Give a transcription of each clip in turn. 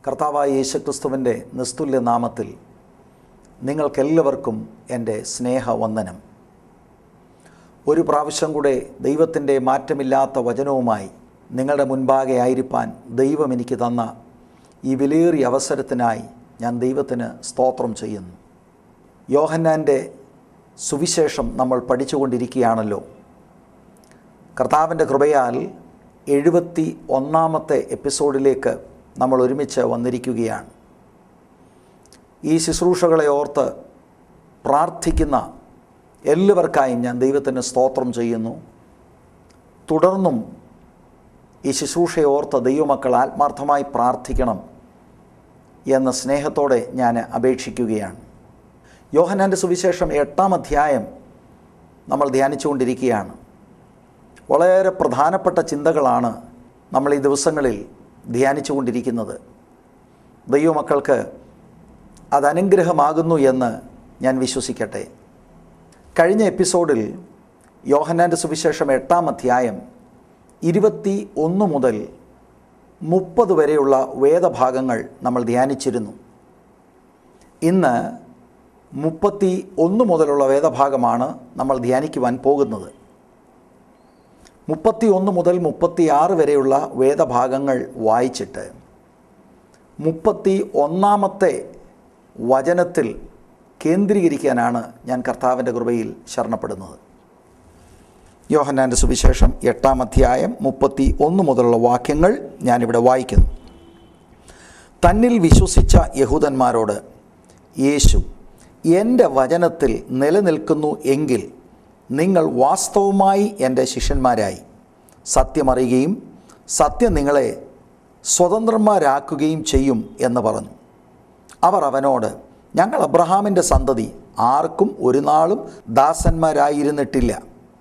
കർത്താവായ യേശുക്രിസ്തുവിൻ്റെ നിസ്തുല്യ നാമത്തിൽ നിങ്ങൾക്കെല്ലാവർക്കും എൻ്റെ സ്നേഹവന്ദനം ഒരു പ്രാവശ്യം കൂടെ ദൈവത്തിൻ്റെ മാറ്റമില്ലാത്ത വചനവുമായി നിങ്ങളുടെ മുൻപാകെ ആയിരിക്കാൻ ദൈവം എനിക്ക് തന്ന ഈ വിലയേറിയ അവസരത്തിനായി ഞാൻ ദൈവത്തിന് സ്തോത്രം ചെയ്യുന്നു യോഹന്നാൻ്റെ സുവിശേഷം നമ്മൾ പഠിച്ചുകൊണ്ടിരിക്കുകയാണല്ലോ കർത്താവിൻ്റെ കൃപയാൽ എഴുപത്തി ഒന്നാമത്തെ എപ്പിസോഡിലേക്ക് നമ്മൾ ഒരുമിച്ച് വന്നിരിക്കുകയാണ് ഈ ശുശ്രൂഷകളെ ഓർത്ത് പ്രാർത്ഥിക്കുന്ന എല്ലാവർക്കായും ഞാൻ ദൈവത്തിന് സ്തോത്രം ചെയ്യുന്നു തുടർന്നും ഈ ശുശ്രൂഷയെ ഓർത്ത് ദൈവമക്കൾ ആത്മാർത്ഥമായി പ്രാർത്ഥിക്കണം എന്ന സ്നേഹത്തോടെ ഞാൻ അപേക്ഷിക്കുകയാണ് യോഹനാൻ്റെ സുവിശേഷം എട്ടാം അധ്യായം നമ്മൾ ധ്യാനിച്ചുകൊണ്ടിരിക്കുകയാണ് വളരെ പ്രധാനപ്പെട്ട ചിന്തകളാണ് നമ്മൾ ഈ ദിവസങ്ങളിൽ ധ്യാനിച്ചു കൊണ്ടിരിക്കുന്നത് ദൈവമക്കൾക്ക് അത് അനുഗ്രഹമാകുന്നു എന്ന് ഞാൻ വിശ്വസിക്കട്ടെ കഴിഞ്ഞ എപ്പിസോഡിൽ യോഹന്നാൻ്റെ സുവിശേഷം എട്ടാം അധ്യായം ഇരുപത്തി ഒന്ന് മുതൽ മുപ്പത് വരെയുള്ള വേദഭാഗങ്ങൾ നമ്മൾ ധ്യാനിച്ചിരുന്നു ഇന്ന് മുപ്പത്തി ഒന്ന് മുതലുള്ള വേദഭാഗമാണ് നമ്മൾ ധ്യാനിക്കുവാൻ പോകുന്നത് മുപ്പത്തി ഒന്ന് മുതൽ മുപ്പത്തിയാറ് വരെയുള്ള വേദഭാഗങ്ങൾ വായിച്ചിട്ട് മുപ്പത്തി ഒന്നാമത്തെ വചനത്തിൽ കേന്ദ്രീകരിക്കാനാണ് ഞാൻ കർത്താവിൻ്റെ കൃപയിൽ ശരണപ്പെടുന്നത് യോഹന്നാൻ്റെ സുവിശേഷം എട്ടാം അധ്യായം മുപ്പത്തി ഒന്ന് മുതലുള്ള വാക്യങ്ങൾ ഞാനിവിടെ വായിക്കുന്നു തന്നിൽ വിശ്വസിച്ച യഹൂദന്മാരോട് യേശു എൻ്റെ വചനത്തിൽ നിലനിൽക്കുന്നു എങ്കിൽ നിങ്ങൾ വാസ്തവമായി എൻ്റെ ശിഷ്യന്മാരായി സത്യമറിയുകയും സത്യം നിങ്ങളെ സ്വതന്ത്രന്മാരാക്കുകയും ചെയ്യും എന്ന് പറഞ്ഞു അവർ അവനോട് ഞങ്ങൾ അബ്രഹാമിൻ്റെ സന്തതി ആർക്കും ഒരു നാളും ദാസന്മാരായിരുന്നിട്ടില്ല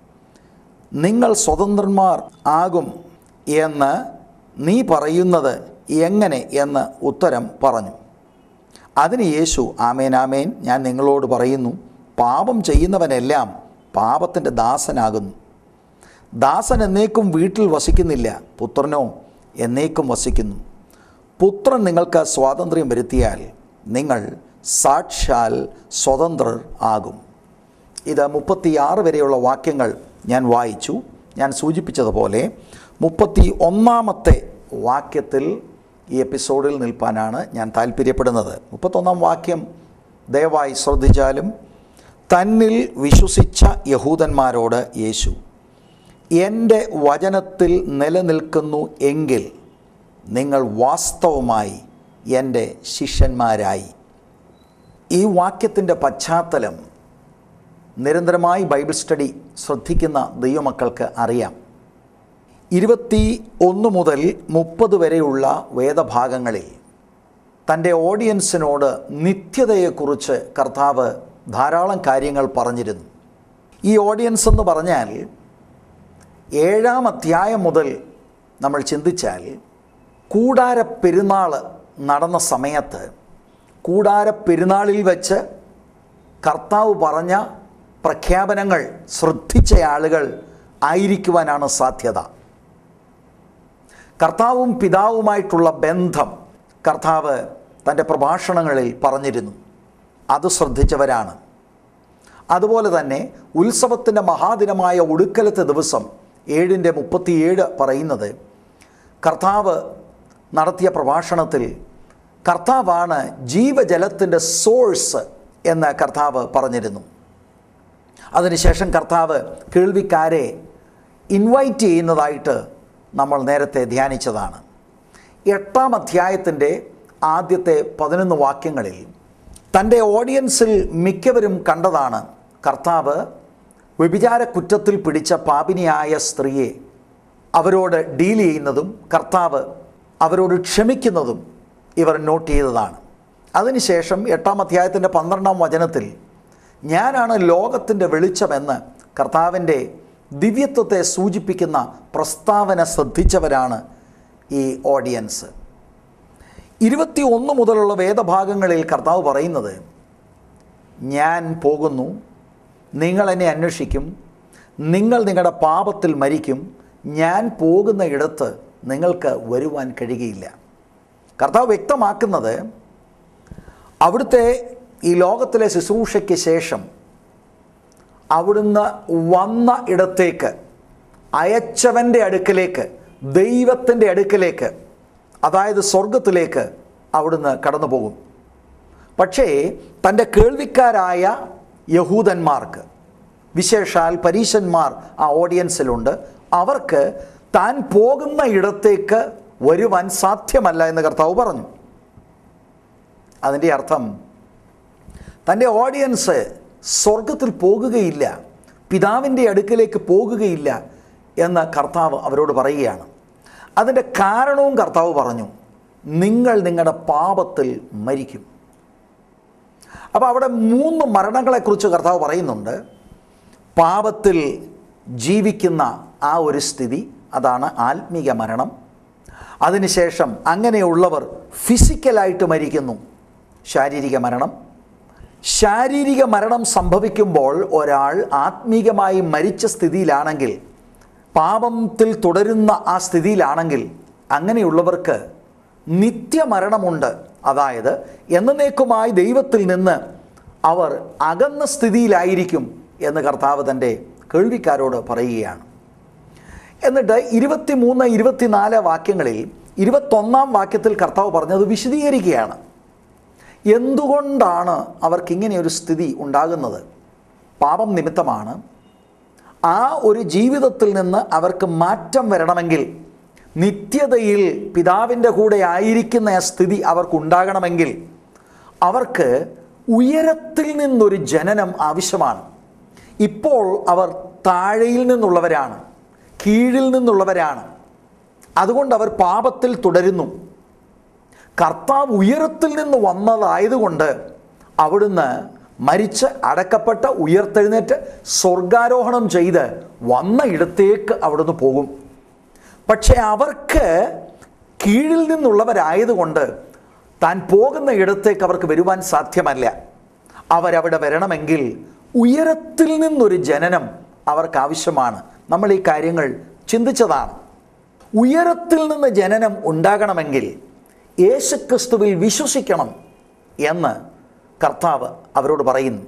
നിങ്ങൾ സ്വതന്ത്രന്മാർ ആകും എന്ന് നീ പറയുന്നത് എങ്ങനെ എന്ന് ഉത്തരം പറഞ്ഞു അതിന് യേശു ആമേൻ ആമേൻ ഞാൻ നിങ്ങളോട് പറയുന്നു പാപം ചെയ്യുന്നവനെല്ലാം പാപത്തിൻ്റെ ദാസനാകുന്നു ദാസൻ എന്നേക്കും വീട്ടിൽ വസിക്കുന്നില്ല പുത്രനോ എന്നേക്കും വസിക്കുന്നു പുത്രൻ നിങ്ങൾക്ക് സ്വാതന്ത്ര്യം വരുത്തിയാൽ നിങ്ങൾ സാക്ഷാൽ സ്വതന്ത്രർ ആകും ഇത് മുപ്പത്തിയാറ് വരെയുള്ള വാക്യങ്ങൾ ഞാൻ വായിച്ചു ഞാൻ സൂചിപ്പിച്ചതുപോലെ മുപ്പത്തി ഒന്നാമത്തെ വാക്യത്തിൽ ഈ എപ്പിസോഡിൽ നിൽപ്പാനാണ് ഞാൻ താല്പര്യപ്പെടുന്നത് മുപ്പത്തൊന്നാം വാക്യം ദയവായി ശ്രദ്ധിച്ചാലും തന്നിൽ വിശ്വസിച്ച യഹൂദന്മാരോട് യേശു എൻ്റെ വചനത്തിൽ നിലനിൽക്കുന്നു എങ്കിൽ നിങ്ങൾ വാസ്തവമായി എൻ്റെ ശിഷ്യന്മാരായി ഈ വാക്യത്തിൻ്റെ പശ്ചാത്തലം നിരന്തരമായി ബൈബിൾ സ്റ്റഡി ശ്രദ്ധിക്കുന്ന ദൈവമക്കൾക്ക് അറിയാം ഇരുപത്തി ഒന്ന് മുതൽ മുപ്പത് വരെയുള്ള വേദഭാഗങ്ങളിൽ തൻ്റെ ഓഡിയൻസിനോട് നിത്യതയെക്കുറിച്ച് കർത്താവ് ധാരാളം കാര്യങ്ങൾ പറഞ്ഞിരുന്നു ഈ ഓഡിയൻസ് എന്ന് പറഞ്ഞാൽ ഏഴാം അധ്യായം മുതൽ നമ്മൾ ചിന്തിച്ചാൽ കൂടാര പെരുന്നാൾ നടന്ന സമയത്ത് കൂടാര പെരുന്നാളിൽ വെച്ച് കർത്താവ് പറഞ്ഞ പ്രഖ്യാപനങ്ങൾ ശ്രദ്ധിച്ച ആളുകൾ ആയിരിക്കുവാനാണ് സാധ്യത കർത്താവും പിതാവുമായിട്ടുള്ള ബന്ധം കർത്താവ് തൻ്റെ പ്രഭാഷണങ്ങളിൽ പറഞ്ഞിരുന്നു അത് ശ്രദ്ധിച്ചവരാണ് അതുപോലെ തന്നെ ഉത്സവത്തിൻ്റെ മഹാദിനമായ ഒടുക്കലത്തെ ദിവസം ഏഴിൻ്റെ മുപ്പത്തിയേഴ് പറയുന്നത് കർത്താവ് നടത്തിയ പ്രഭാഷണത്തിൽ കർത്താവാണ് ജീവജലത്തിൻ്റെ സോഴ്സ് എന്ന് കർത്താവ് പറഞ്ഞിരുന്നു അതിനുശേഷം കർത്താവ് കേൾവിക്കാരെ ഇൻവൈറ്റ് ചെയ്യുന്നതായിട്ട് നമ്മൾ നേരത്തെ ധ്യാനിച്ചതാണ് എട്ടാം അധ്യായത്തിൻ്റെ ആദ്യത്തെ പതിനൊന്ന് വാക്യങ്ങളിൽ തൻ്റെ ഓഡിയൻസിൽ മിക്കവരും കണ്ടതാണ് കർത്താവ് വ്യഭിചാര കുറ്റത്തിൽ പിടിച്ച പാപിനിയായ സ്ത്രീയെ അവരോട് ഡീൽ ചെയ്യുന്നതും കർത്താവ് അവരോട് ക്ഷമിക്കുന്നതും ഇവർ നോട്ട് ചെയ്തതാണ് അതിനുശേഷം എട്ടാം അധ്യായത്തിൻ്റെ പന്ത്രണ്ടാം വചനത്തിൽ ഞാനാണ് ലോകത്തിൻ്റെ വെളിച്ചമെന്ന് കർത്താവിൻ്റെ ദിവ്യത്വത്തെ സൂചിപ്പിക്കുന്ന പ്രസ്താവന ശ്രദ്ധിച്ചവരാണ് ഈ ഓഡിയൻസ് ഇരുപത്തി ഒന്ന് മുതലുള്ള വേദഭാഗങ്ങളിൽ കർത്താവ് പറയുന്നത് ഞാൻ പോകുന്നു നിങ്ങൾ എന്നെ അന്വേഷിക്കും നിങ്ങൾ നിങ്ങളുടെ പാപത്തിൽ മരിക്കും ഞാൻ പോകുന്ന ഇടത്ത് നിങ്ങൾക്ക് വരുവാൻ കഴിയുകയില്ല കർത്താവ് വ്യക്തമാക്കുന്നത് അവിടുത്തെ ഈ ലോകത്തിലെ ശുശ്രൂഷയ്ക്ക് ശേഷം അവിടുന്ന് വന്ന ഇടത്തേക്ക് അയച്ചവൻ്റെ അടുക്കലേക്ക് ദൈവത്തിൻ്റെ അടുക്കലേക്ക് അതായത് സ്വർഗത്തിലേക്ക് അവിടുന്ന് കടന്നു പോകും പക്ഷേ തൻ്റെ കേൾവിക്കാരായ യഹൂദന്മാർക്ക് വിശേഷാൽ പരീശന്മാർ ആ ഓഡിയൻസിലുണ്ട് അവർക്ക് താൻ പോകുന്ന ഇടത്തേക്ക് വരുവാൻ സാധ്യമല്ല എന്ന് കർത്താവ് പറഞ്ഞു അതിൻ്റെ അർത്ഥം തൻ്റെ ഓഡിയൻസ് സ്വർഗത്തിൽ പോകുകയില്ല പിതാവിൻ്റെ അടുക്കലേക്ക് പോകുകയില്ല എന്ന് കർത്താവ് അവരോട് പറയുകയാണ് അതിൻ്റെ കാരണവും കർത്താവ് പറഞ്ഞു നിങ്ങൾ നിങ്ങളുടെ പാപത്തിൽ മരിക്കും അപ്പോൾ അവിടെ മൂന്ന് മരണങ്ങളെക്കുറിച്ച് കർത്താവ് പറയുന്നുണ്ട് പാപത്തിൽ ജീവിക്കുന്ന ആ ഒരു സ്ഥിതി അതാണ് ആത്മീക മരണം അതിനുശേഷം അങ്ങനെയുള്ളവർ ഫിസിക്കലായിട്ട് മരിക്കുന്നു ശാരീരിക മരണം ശാരീരിക മരണം സംഭവിക്കുമ്പോൾ ഒരാൾ ആത്മീകമായി മരിച്ച സ്ഥിതിയിലാണെങ്കിൽ പാപത്തിൽ തുടരുന്ന ആ സ്ഥിതിയിലാണെങ്കിൽ അങ്ങനെയുള്ളവർക്ക് നിത്യമരണമുണ്ട് അതായത് എന്നേക്കുമായി ദൈവത്തിൽ നിന്ന് അവർ അകന്ന സ്ഥിതിയിലായിരിക്കും എന്ന് കർത്താവ് തൻ്റെ കേൾവിക്കാരോട് പറയുകയാണ് എന്നിട്ട് ഇരുപത്തി മൂന്ന് ഇരുപത്തിനാല് വാക്യങ്ങളിൽ ഇരുപത്തൊന്നാം വാക്യത്തിൽ കർത്താവ് പറഞ്ഞത് വിശദീകരിക്കുകയാണ് എന്തുകൊണ്ടാണ് അവർക്കിങ്ങനെ ഒരു സ്ഥിതി ഉണ്ടാകുന്നത് പാപം നിമിത്തമാണ് ആ ഒരു ജീവിതത്തിൽ നിന്ന് അവർക്ക് മാറ്റം വരണമെങ്കിൽ നിത്യതയിൽ പിതാവിൻ്റെ കൂടെ ആയിരിക്കുന്ന ആ സ്ഥിതി അവർക്കുണ്ടാകണമെങ്കിൽ അവർക്ക് ഉയരത്തിൽ നിന്നൊരു ജനനം ആവശ്യമാണ് ഇപ്പോൾ അവർ താഴെയിൽ നിന്നുള്ളവരാണ് കീഴിൽ നിന്നുള്ളവരാണ് അതുകൊണ്ട് അവർ പാപത്തിൽ തുടരുന്നു കർത്താവ് ഉയരത്തിൽ നിന്ന് വന്നതായതുകൊണ്ട് അവിടുന്ന് മരിച്ച് അടക്കപ്പെട്ട ഉയർത്തെഴുന്നേറ്റ് സ്വർഗാരോഹണം ചെയ്ത് വന്ന ഇടത്തേക്ക് അവിടുന്ന് പോകും പക്ഷേ അവർക്ക് കീഴിൽ നിന്നുള്ളവരായതുകൊണ്ട് താൻ പോകുന്ന ഇടത്തേക്ക് അവർക്ക് വരുവാൻ സാധ്യമല്ല അവരവിടെ വരണമെങ്കിൽ ഉയരത്തിൽ നിന്നൊരു ജനനം അവർക്ക് ആവശ്യമാണ് നമ്മൾ ഈ കാര്യങ്ങൾ ചിന്തിച്ചതാണ് ഉയരത്തിൽ നിന്ന് ജനനം ഉണ്ടാകണമെങ്കിൽ യേശുക്രിസ്തുവിൽ വിശ്വസിക്കണം എന്ന് കർത്താവ് അവരോട് പറയുന്നു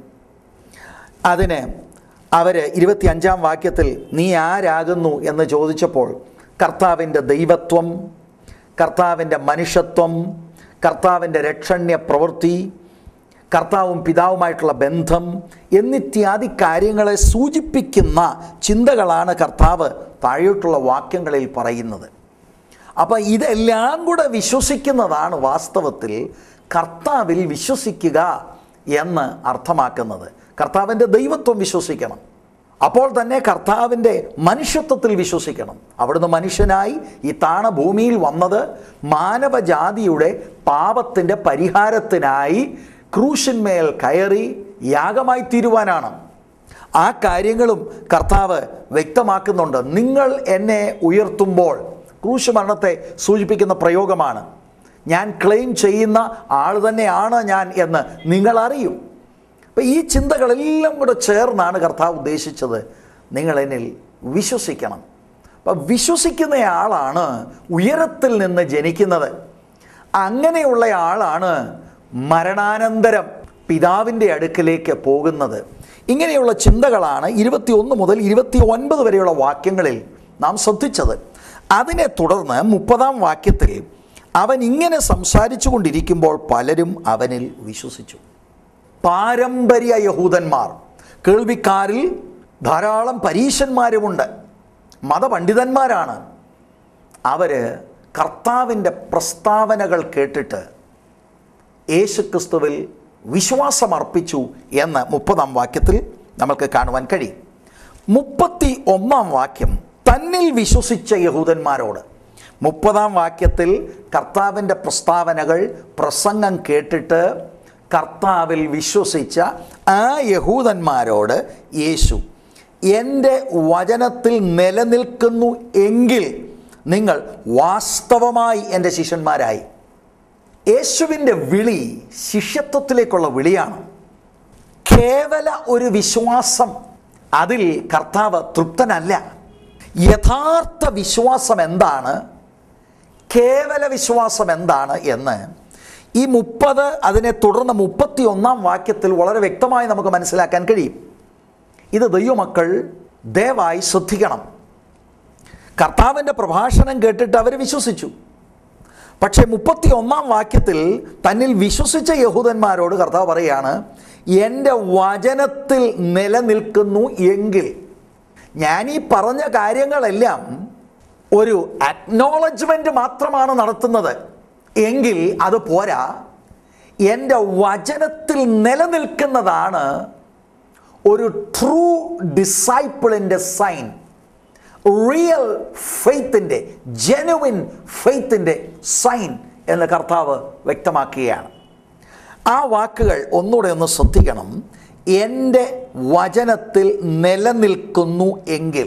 അതിന് അവർ ഇരുപത്തിയഞ്ചാം വാക്യത്തിൽ നീ ആരാകുന്നു എന്ന് ചോദിച്ചപ്പോൾ കർത്താവിൻ്റെ ദൈവത്വം കർത്താവിൻ്റെ മനുഷ്യത്വം കർത്താവിൻ്റെ രക്ഷണ്യ പ്രവൃത്തി കർത്താവും പിതാവുമായിട്ടുള്ള ബന്ധം എന്നിത്യാദി കാര്യങ്ങളെ സൂചിപ്പിക്കുന്ന ചിന്തകളാണ് കർത്താവ് താഴോട്ടുള്ള വാക്യങ്ങളിൽ പറയുന്നത് അപ്പം ഇതെല്ലാം കൂടെ വിശ്വസിക്കുന്നതാണ് വാസ്തവത്തിൽ കർത്താവിൽ വിശ്വസിക്കുക എന്ന് അർത്ഥമാക്കുന്നത് കർത്താവിൻ്റെ ദൈവത്വം വിശ്വസിക്കണം അപ്പോൾ തന്നെ കർത്താവിൻ്റെ മനുഷ്യത്വത്തിൽ വിശ്വസിക്കണം അവിടുന്ന് മനുഷ്യനായി ഈ താണ ഭൂമിയിൽ വന്നത് മാനവജാതിയുടെ പാപത്തിൻ്റെ പരിഹാരത്തിനായി ക്രൂശിന്മേൽ കയറി യാഗമായി തീരുവാനാണ് ആ കാര്യങ്ങളും കർത്താവ് വ്യക്തമാക്കുന്നുണ്ട് നിങ്ങൾ എന്നെ ഉയർത്തുമ്പോൾ ക്രൂശ് മരണത്തെ സൂചിപ്പിക്കുന്ന പ്രയോഗമാണ് ഞാൻ ക്ലെയിം ചെയ്യുന്ന ആൾ തന്നെയാണ് ഞാൻ എന്ന് നിങ്ങൾ അറിയും അപ്പം ഈ ചിന്തകളെല്ലാം കൂടെ ചേർന്നാണ് കർത്താവ് ഉദ്ദേശിച്ചത് നിങ്ങൾ എന്നിൽ വിശ്വസിക്കണം അപ്പം വിശ്വസിക്കുന്നയാളാണ് ഉയരത്തിൽ നിന്ന് ജനിക്കുന്നത് അങ്ങനെയുള്ള ആളാണ് മരണാനന്തരം പിതാവിൻ്റെ അടുക്കിലേക്ക് പോകുന്നത് ഇങ്ങനെയുള്ള ചിന്തകളാണ് ഇരുപത്തിയൊന്ന് മുതൽ ഇരുപത്തി ഒൻപത് വരെയുള്ള വാക്യങ്ങളിൽ നാം ശ്രദ്ധിച്ചത് അതിനെ തുടർന്ന് മുപ്പതാം വാക്യത്തിൽ അവൻ ഇങ്ങനെ സംസാരിച്ചു കൊണ്ടിരിക്കുമ്പോൾ പലരും അവനിൽ വിശ്വസിച്ചു പാരമ്പര്യ യഹൂദന്മാർ കേൾവിക്കാരിൽ ധാരാളം പരീശന്മാരുമുണ്ട് മതപണ്ഡിതന്മാരാണ് അവർ കർത്താവിൻ്റെ പ്രസ്താവനകൾ കേട്ടിട്ട് യേശുക്രിസ്തുവിൽ വിശ്വാസമർപ്പിച്ചു എന്ന് മുപ്പതാം വാക്യത്തിൽ നമുക്ക് കാണുവാൻ കഴിയും മുപ്പത്തി ഒന്നാം വാക്യം തന്നിൽ വിശ്വസിച്ച യഹൂദന്മാരോട് മുപ്പതാം വാക്യത്തിൽ കർത്താവിൻ്റെ പ്രസ്താവനകൾ പ്രസംഗം കേട്ടിട്ട് കർത്താവിൽ വിശ്വസിച്ച ആ യഹൂദന്മാരോട് യേശു എൻ്റെ വചനത്തിൽ നിലനിൽക്കുന്നു എങ്കിൽ നിങ്ങൾ വാസ്തവമായി എൻ്റെ ശിഷ്യന്മാരായി യേശുവിൻ്റെ വിളി ശിഷ്യത്വത്തിലേക്കുള്ള വിളിയാണ് കേവല ഒരു വിശ്വാസം അതിൽ കർത്താവ് തൃപ്തനല്ല യഥാർത്ഥ വിശ്വാസം എന്താണ് കേവല വിശ്വാസം എന്താണ് എന്ന് ഈ മുപ്പത് അതിനെ തുടർന്ന് മുപ്പത്തി ഒന്നാം വാക്യത്തിൽ വളരെ വ്യക്തമായി നമുക്ക് മനസ്സിലാക്കാൻ കഴിയും ഇത് ദൈവമക്കൾ ദയവായി ശ്രദ്ധിക്കണം കർത്താവിൻ്റെ പ്രഭാഷണം കേട്ടിട്ട് അവർ വിശ്വസിച്ചു പക്ഷേ മുപ്പത്തി ഒന്നാം വാക്യത്തിൽ തന്നിൽ വിശ്വസിച്ച യഹൂദന്മാരോട് കർത്താവ് പറയാണ് എൻ്റെ വചനത്തിൽ നിലനിൽക്കുന്നു എങ്കിൽ ഞാൻ ഈ പറഞ്ഞ കാര്യങ്ങളെല്ലാം ഒരു അക്നോളജ്മെൻ്റ് മാത്രമാണ് നടത്തുന്നത് എങ്കിൽ അത് പോരാ എൻ്റെ വചനത്തിൽ നിലനിൽക്കുന്നതാണ് ഒരു ട്രൂ ഡിസൈപ്പിളിൻ്റെ സൈൻ റിയൽ ഫെയ്ത്തിൻ്റെ ജെനുവിൻ ഫെയ്ത്തിൻ്റെ സൈൻ എന്ന് കർത്താവ് വ്യക്തമാക്കുകയാണ് ആ വാക്കുകൾ ഒന്നുകൂടെ ഒന്ന് ശ്രദ്ധിക്കണം എൻ്റെ വചനത്തിൽ നിലനിൽക്കുന്നു എങ്കിൽ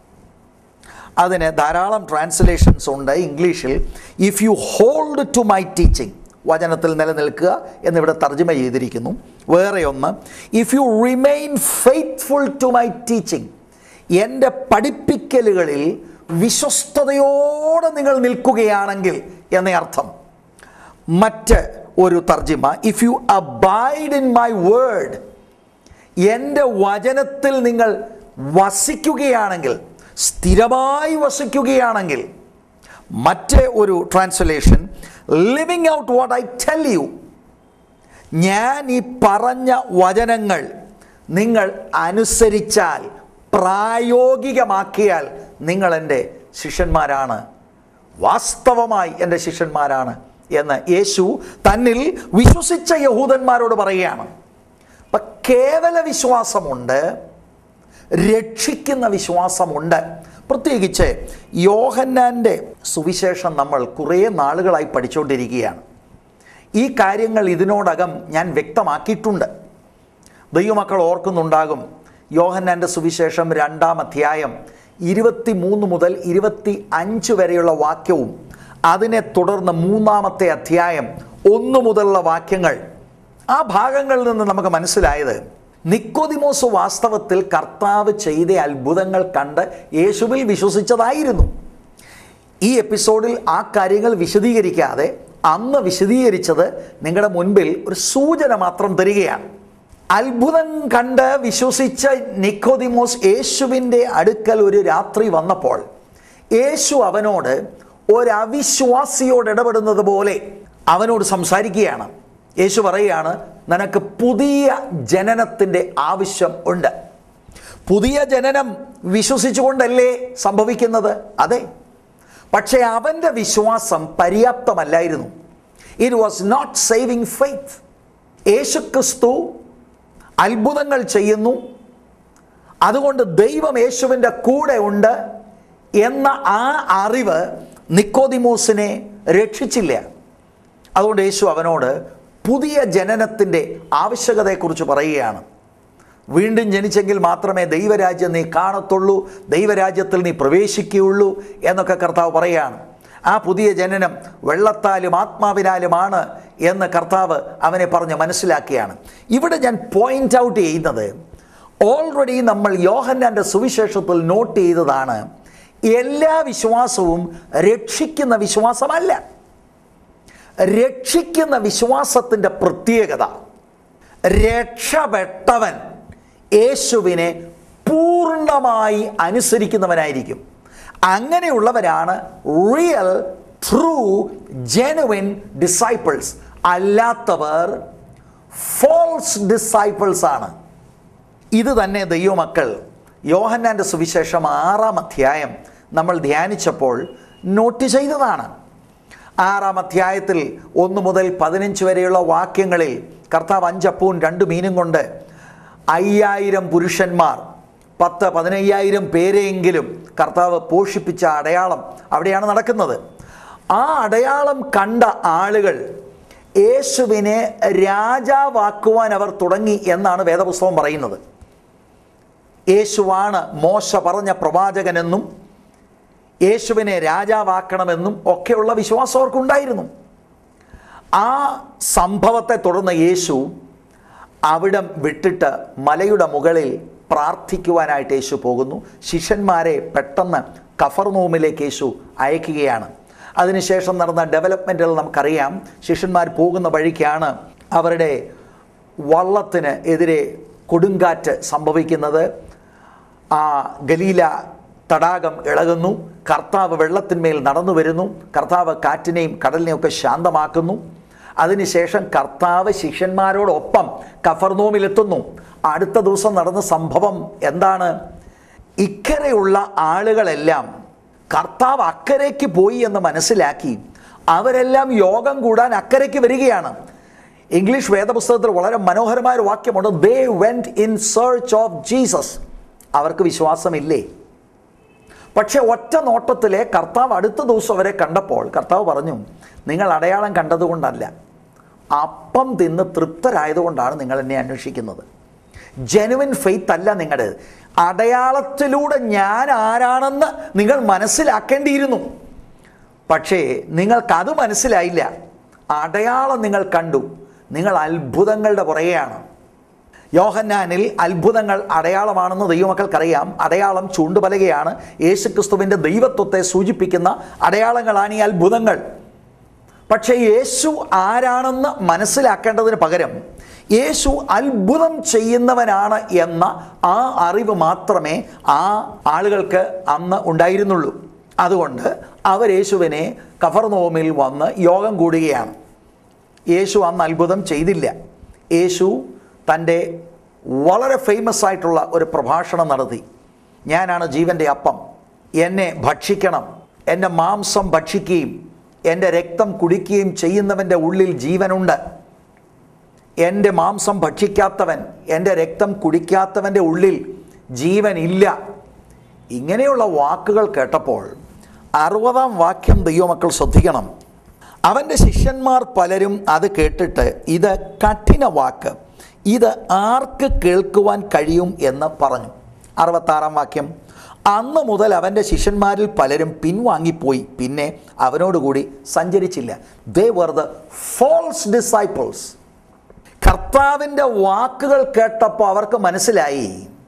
അതിന് ധാരാളം ട്രാൻസ്ലേഷൻസ് ഉണ്ട് ഇംഗ്ലീഷിൽ if you hold to my teaching വചനത്തിൽ നിലനിൽക്കുക എന്നിവിടെ തർജ്ജമ ചെയ്തിരിക്കുന്നു വേറെ ഒന്ന് if you remain faithful to my teaching എൻ്റെ പഠിപ്പിക്കലുകളിൽ വിശ്വസ്തയോടെ നിങ്ങൾ നിൽക്കുകയാണെങ്കിൽ എന്ന അർത്ഥം മറ്റ് ഒരു തർജിമ if you abide in my word എൻ്റെ വചനത്തിൽ നിങ്ങൾ വസിക്കുകയാണെങ്കിൽ സ്ഥിരമായി വസിക്കുകയാണെങ്കിൽ മറ്റേ ഒരു translation living out what I tell you ഞാൻ ഈ പറഞ്ഞ വചനങ്ങൾ നിങ്ങൾ അനുസരിച്ചാൽ പ്രായോഗികമാക്കിയാൽ നിങ്ങൾ എൻ്റെ ശിഷ്യന്മാരാണ് വാസ്തവമായി എൻ്റെ ശിഷ്യന്മാരാണ് എന്ന് യേശു തന്നിൽ വിശ്വസിച്ച യഹൂദന്മാരോട് പറയുകയാണ് അപ്പം കേവല വിശ്വാസമുണ്ട് രക്ഷിക്കുന്ന വിശ്വാസമുണ്ട് പ്രത്യേകിച്ച് യോഹന്നാൻ്റെ സുവിശേഷം നമ്മൾ കുറേ നാളുകളായി പഠിച്ചുകൊണ്ടിരിക്കുകയാണ് ഈ കാര്യങ്ങൾ ഇതിനോടകം ഞാൻ വ്യക്തമാക്കിയിട്ടുണ്ട് ദൈവമക്കൾ ഓർക്കുന്നുണ്ടാകും യോഹന്നാൻ്റെ സുവിശേഷം രണ്ടാം അധ്യായം ഇരുപത്തി മൂന്ന് മുതൽ ഇരുപത്തി അഞ്ച് വരെയുള്ള വാക്യവും അതിനെ തുടർന്ന് മൂന്നാമത്തെ അധ്യായം ഒന്ന് മുതലുള്ള വാക്യങ്ങൾ ആ ഭാഗങ്ങളിൽ നിന്ന് നമുക്ക് മനസ്സിലായത് നിക്കോദിമോസ് വാസ്തവത്തിൽ കർത്താവ് ചെയ്ത അത്ഭുതങ്ങൾ കണ്ട് യേശുവിൽ വിശ്വസിച്ചതായിരുന്നു ഈ എപ്പിസോഡിൽ ആ കാര്യങ്ങൾ വിശദീകരിക്കാതെ അന്ന് വിശദീകരിച്ചത് നിങ്ങളുടെ മുൻപിൽ ഒരു സൂചന മാത്രം തരികയാണ് അത്ഭുതം കണ്ട് വിശ്വസിച്ച നിക്കോദിമോസ് യേശുവിൻ്റെ അടുക്കൽ ഒരു രാത്രി വന്നപ്പോൾ യേശു അവനോട് ഒരവിശ്വാസിയോട് ഇടപെടുന്നത് പോലെ അവനോട് സംസാരിക്കുകയാണ് യേശു പറയുകയാണ് നിനക്ക് പുതിയ ജനനത്തിൻ്റെ ആവശ്യം ഉണ്ട് പുതിയ ജനനം വിശ്വസിച്ചുകൊണ്ടല്ലേ സംഭവിക്കുന്നത് അതെ പക്ഷേ അവൻ്റെ വിശ്വാസം പര്യാപ്തമല്ലായിരുന്നു it was not saving faith യേശുക്രിസ്തു അത്ഭുതങ്ങൾ ചെയ്യുന്നു അതുകൊണ്ട് ദൈവം യേശുവിൻ്റെ കൂടെ ഉണ്ട് എന്ന ആ അറിവ് നിക്കോദിമോസിനെ രക്ഷിച്ചില്ല അതുകൊണ്ട് യേശു അവനോട് പുതിയ ജനനത്തിൻ്റെ ആവശ്യകതയെക്കുറിച്ച് പറയുകയാണ് വീണ്ടും ജനിച്ചെങ്കിൽ മാത്രമേ ദൈവരാജ്യം നീ കാണത്തുള്ളൂ ദൈവരാജ്യത്തിൽ നീ പ്രവേശിക്കുകയുള്ളൂ എന്നൊക്കെ കർത്താവ് പറയുകയാണ് ആ പുതിയ ജനനം വെള്ളത്താലും ആത്മാവിനാലുമാണ് എന്ന് കർത്താവ് അവനെ പറഞ്ഞ് മനസ്സിലാക്കിയാണ് ഇവിടെ ഞാൻ പോയിന്റ് ഔട്ട് ചെയ്യുന്നത് ഓൾറെഡി നമ്മൾ യോഹന്നാൻ്റെ സുവിശേഷത്തിൽ നോട്ട് ചെയ്തതാണ് എല്ലാ വിശ്വാസവും രക്ഷിക്കുന്ന വിശ്വാസമല്ല രക്ഷിക്കുന്ന വിശ്വാസത്തിൻ്റെ പ്രത്യേകത രക്ഷപ്പെട്ടവൻ യേശുവിനെ പൂർണ്ണമായി അനുസരിക്കുന്നവനായിരിക്കും അങ്ങനെയുള്ളവരാണ് റിയൽ ട്രൂ ജെനുവിൻ ഡിസൈപ്പിൾസ് അല്ലാത്തവർ ഫോൾസ് ഡിസൈപ്പിൾസ് ആണ് ഇത് തന്നെ ദൈവമക്കൾ യോഹന്നാൻ്റെ സുവിശേഷം ആറാം അധ്യായം നമ്മൾ ധ്യാനിച്ചപ്പോൾ നോട്ട് ചെയ്തതാണ് ആറാം അധ്യായത്തിൽ ഒന്ന് മുതൽ പതിനഞ്ച് വരെയുള്ള വാക്യങ്ങളിൽ കർത്താവ് അഞ്ചപ്പവും രണ്ട് മീനും കൊണ്ട് അയ്യായിരം പുരുഷന്മാർ പത്ത് പതിനയ്യായിരം പേരെയെങ്കിലും കർത്താവ് പോഷിപ്പിച്ച അടയാളം അവിടെയാണ് നടക്കുന്നത് ആ അടയാളം കണ്ട ആളുകൾ യേശുവിനെ രാജാവാക്കുവാൻ അവർ തുടങ്ങി എന്നാണ് വേദപുസ്തകം പറയുന്നത് യേശുവാണ് മോശ പറഞ്ഞ പ്രവാചകനെന്നും യേശുവിനെ രാജാവാക്കണമെന്നും ഒക്കെയുള്ള വിശ്വാസം അവർക്കുണ്ടായിരുന്നു ആ സംഭവത്തെ തുടർന്ന് യേശു അവിടം വിട്ടിട്ട് മലയുടെ മുകളിൽ പ്രാർത്ഥിക്കുവാനായിട്ട് യേശു പോകുന്നു ശിഷ്യന്മാരെ പെട്ടെന്ന് കഫർനോമിലേക്ക് യേശു അയക്കുകയാണ് അതിനുശേഷം നടന്ന ഡെവലപ്മെൻറ്റുകൾ നമുക്കറിയാം ശിഷ്യന്മാർ പോകുന്ന വഴിക്കാണ് അവരുടെ വള്ളത്തിന് എതിരെ കൊടുങ്കാറ്റ് സംഭവിക്കുന്നത് ആ ഗലീല തടാകം ഇളകുന്നു കർത്താവ് വെള്ളത്തിന്മേൽ നടന്നു വരുന്നു കർത്താവ് കാറ്റിനെയും കടലിനെയും ഒക്കെ ശാന്തമാക്കുന്നു അതിനുശേഷം കർത്താവ് ശിഷ്യന്മാരോടൊപ്പം കഫർനോമിലെത്തുന്നു അടുത്ത ദിവസം നടന്ന സംഭവം എന്താണ് ഇക്കരെയുള്ള ആളുകളെല്ലാം കർത്താവ് അക്കരയ്ക്ക് പോയി എന്ന് മനസ്സിലാക്കി അവരെല്ലാം യോഗം കൂടാൻ അക്കരയ്ക്ക് വരികയാണ് ഇംഗ്ലീഷ് വേദപുസ്തകത്തിൽ വളരെ മനോഹരമായ ഒരു വാക്യമുണ്ട് they went in search of Jesus അവർക്ക് വിശ്വാസമില്ലേ പക്ഷെ ഒറ്റ നോട്ടത്തിലെ കർത്താവ് അടുത്ത ദിവസം അവരെ കണ്ടപ്പോൾ കർത്താവ് പറഞ്ഞു നിങ്ങൾ അടയാളം കണ്ടതുകൊണ്ടല്ല അപ്പം തിന്ന് തൃപ്തരായതുകൊണ്ടാണ് നിങ്ങൾ എന്നെ അന്വേഷിക്കുന്നത് ജെനുവിൻ ഫെയ്ത്ത് അല്ല നിങ്ങളുടെ അടയാളത്തിലൂടെ ഞാൻ ആരാണെന്ന് നിങ്ങൾ മനസ്സിലാക്കേണ്ടിയിരുന്നു പക്ഷേ നിങ്ങൾക്കത് മനസ്സിലായില്ല അടയാളം നിങ്ങൾ കണ്ടു നിങ്ങൾ അത്ഭുതങ്ങളുടെ പുറകെയാണ് യോഹന്നാനിൽ അത്ഭുതങ്ങൾ അടയാളമാണെന്ന് ദൈവമക്കൾക്കറിയാം അടയാളം ചൂണ്ടുപലകയാണ് യേശുക്രിസ്തുവിൻ്റെ ദൈവത്വത്തെ സൂചിപ്പിക്കുന്ന അടയാളങ്ങളാണ് ഈ അത്ഭുതങ്ങൾ പക്ഷേ യേശു ആരാണെന്ന് മനസ്സിലാക്കേണ്ടതിന് പകരം യേശു അത്ഭുതം ചെയ്യുന്നവനാണ് എന്ന ആ അറിവ് മാത്രമേ ആ ആളുകൾക്ക് അന്ന് ഉണ്ടായിരുന്നുള്ളൂ അതുകൊണ്ട് അവർ യേശുവിനെ കഫർനോമിൽ വന്ന് യോഗം കൂടുകയാണ് യേശു അന്ന് അത്ഭുതം ചെയ്തില്ല യേശു തൻ്റെ വളരെ ഫേമസ് ആയിട്ടുള്ള ഒരു പ്രഭാഷണം നടത്തി ഞാനാണ് ജീവൻ്റെ അപ്പം എന്നെ ഭക്ഷിക്കണം എൻ്റെ മാംസം ഭക്ഷിക്കുകയും എൻ്റെ രക്തം കുടിക്കുകയും ചെയ്യുന്നവൻ്റെ ഉള്ളിൽ ജീവനുണ്ട് എൻ്റെ മാംസം ഭക്ഷിക്കാത്തവൻ എൻ്റെ രക്തം കുടിക്കാത്തവൻ്റെ ഉള്ളിൽ ജീവനില്ല ഇങ്ങനെയുള്ള വാക്കുകൾ കേട്ടപ്പോൾ അറുപതാം വാക്യം ദൈവമക്കൾ ശ്രദ്ധിക്കണം അവൻ്റെ ശിഷ്യന്മാർ പലരും അത് കേട്ടിട്ട് ഇത് കഠിന വാക്ക് ഇത് ആർക്ക് കേൾക്കുവാൻ കഴിയും എന്ന് പറഞ്ഞു അറുപത്താറാം വാക്യം അന്ന് മുതൽ അവൻ്റെ ശിഷ്യന്മാരിൽ പലരും പിൻവാങ്ങിപ്പോയി പിന്നെ അവനോടുകൂടി സഞ്ചരിച്ചില്ല they were the false disciples കർത്താവിൻ്റെ വാക്കുകൾ കേട്ടപ്പോൾ അവർക്ക് മനസ്സിലായി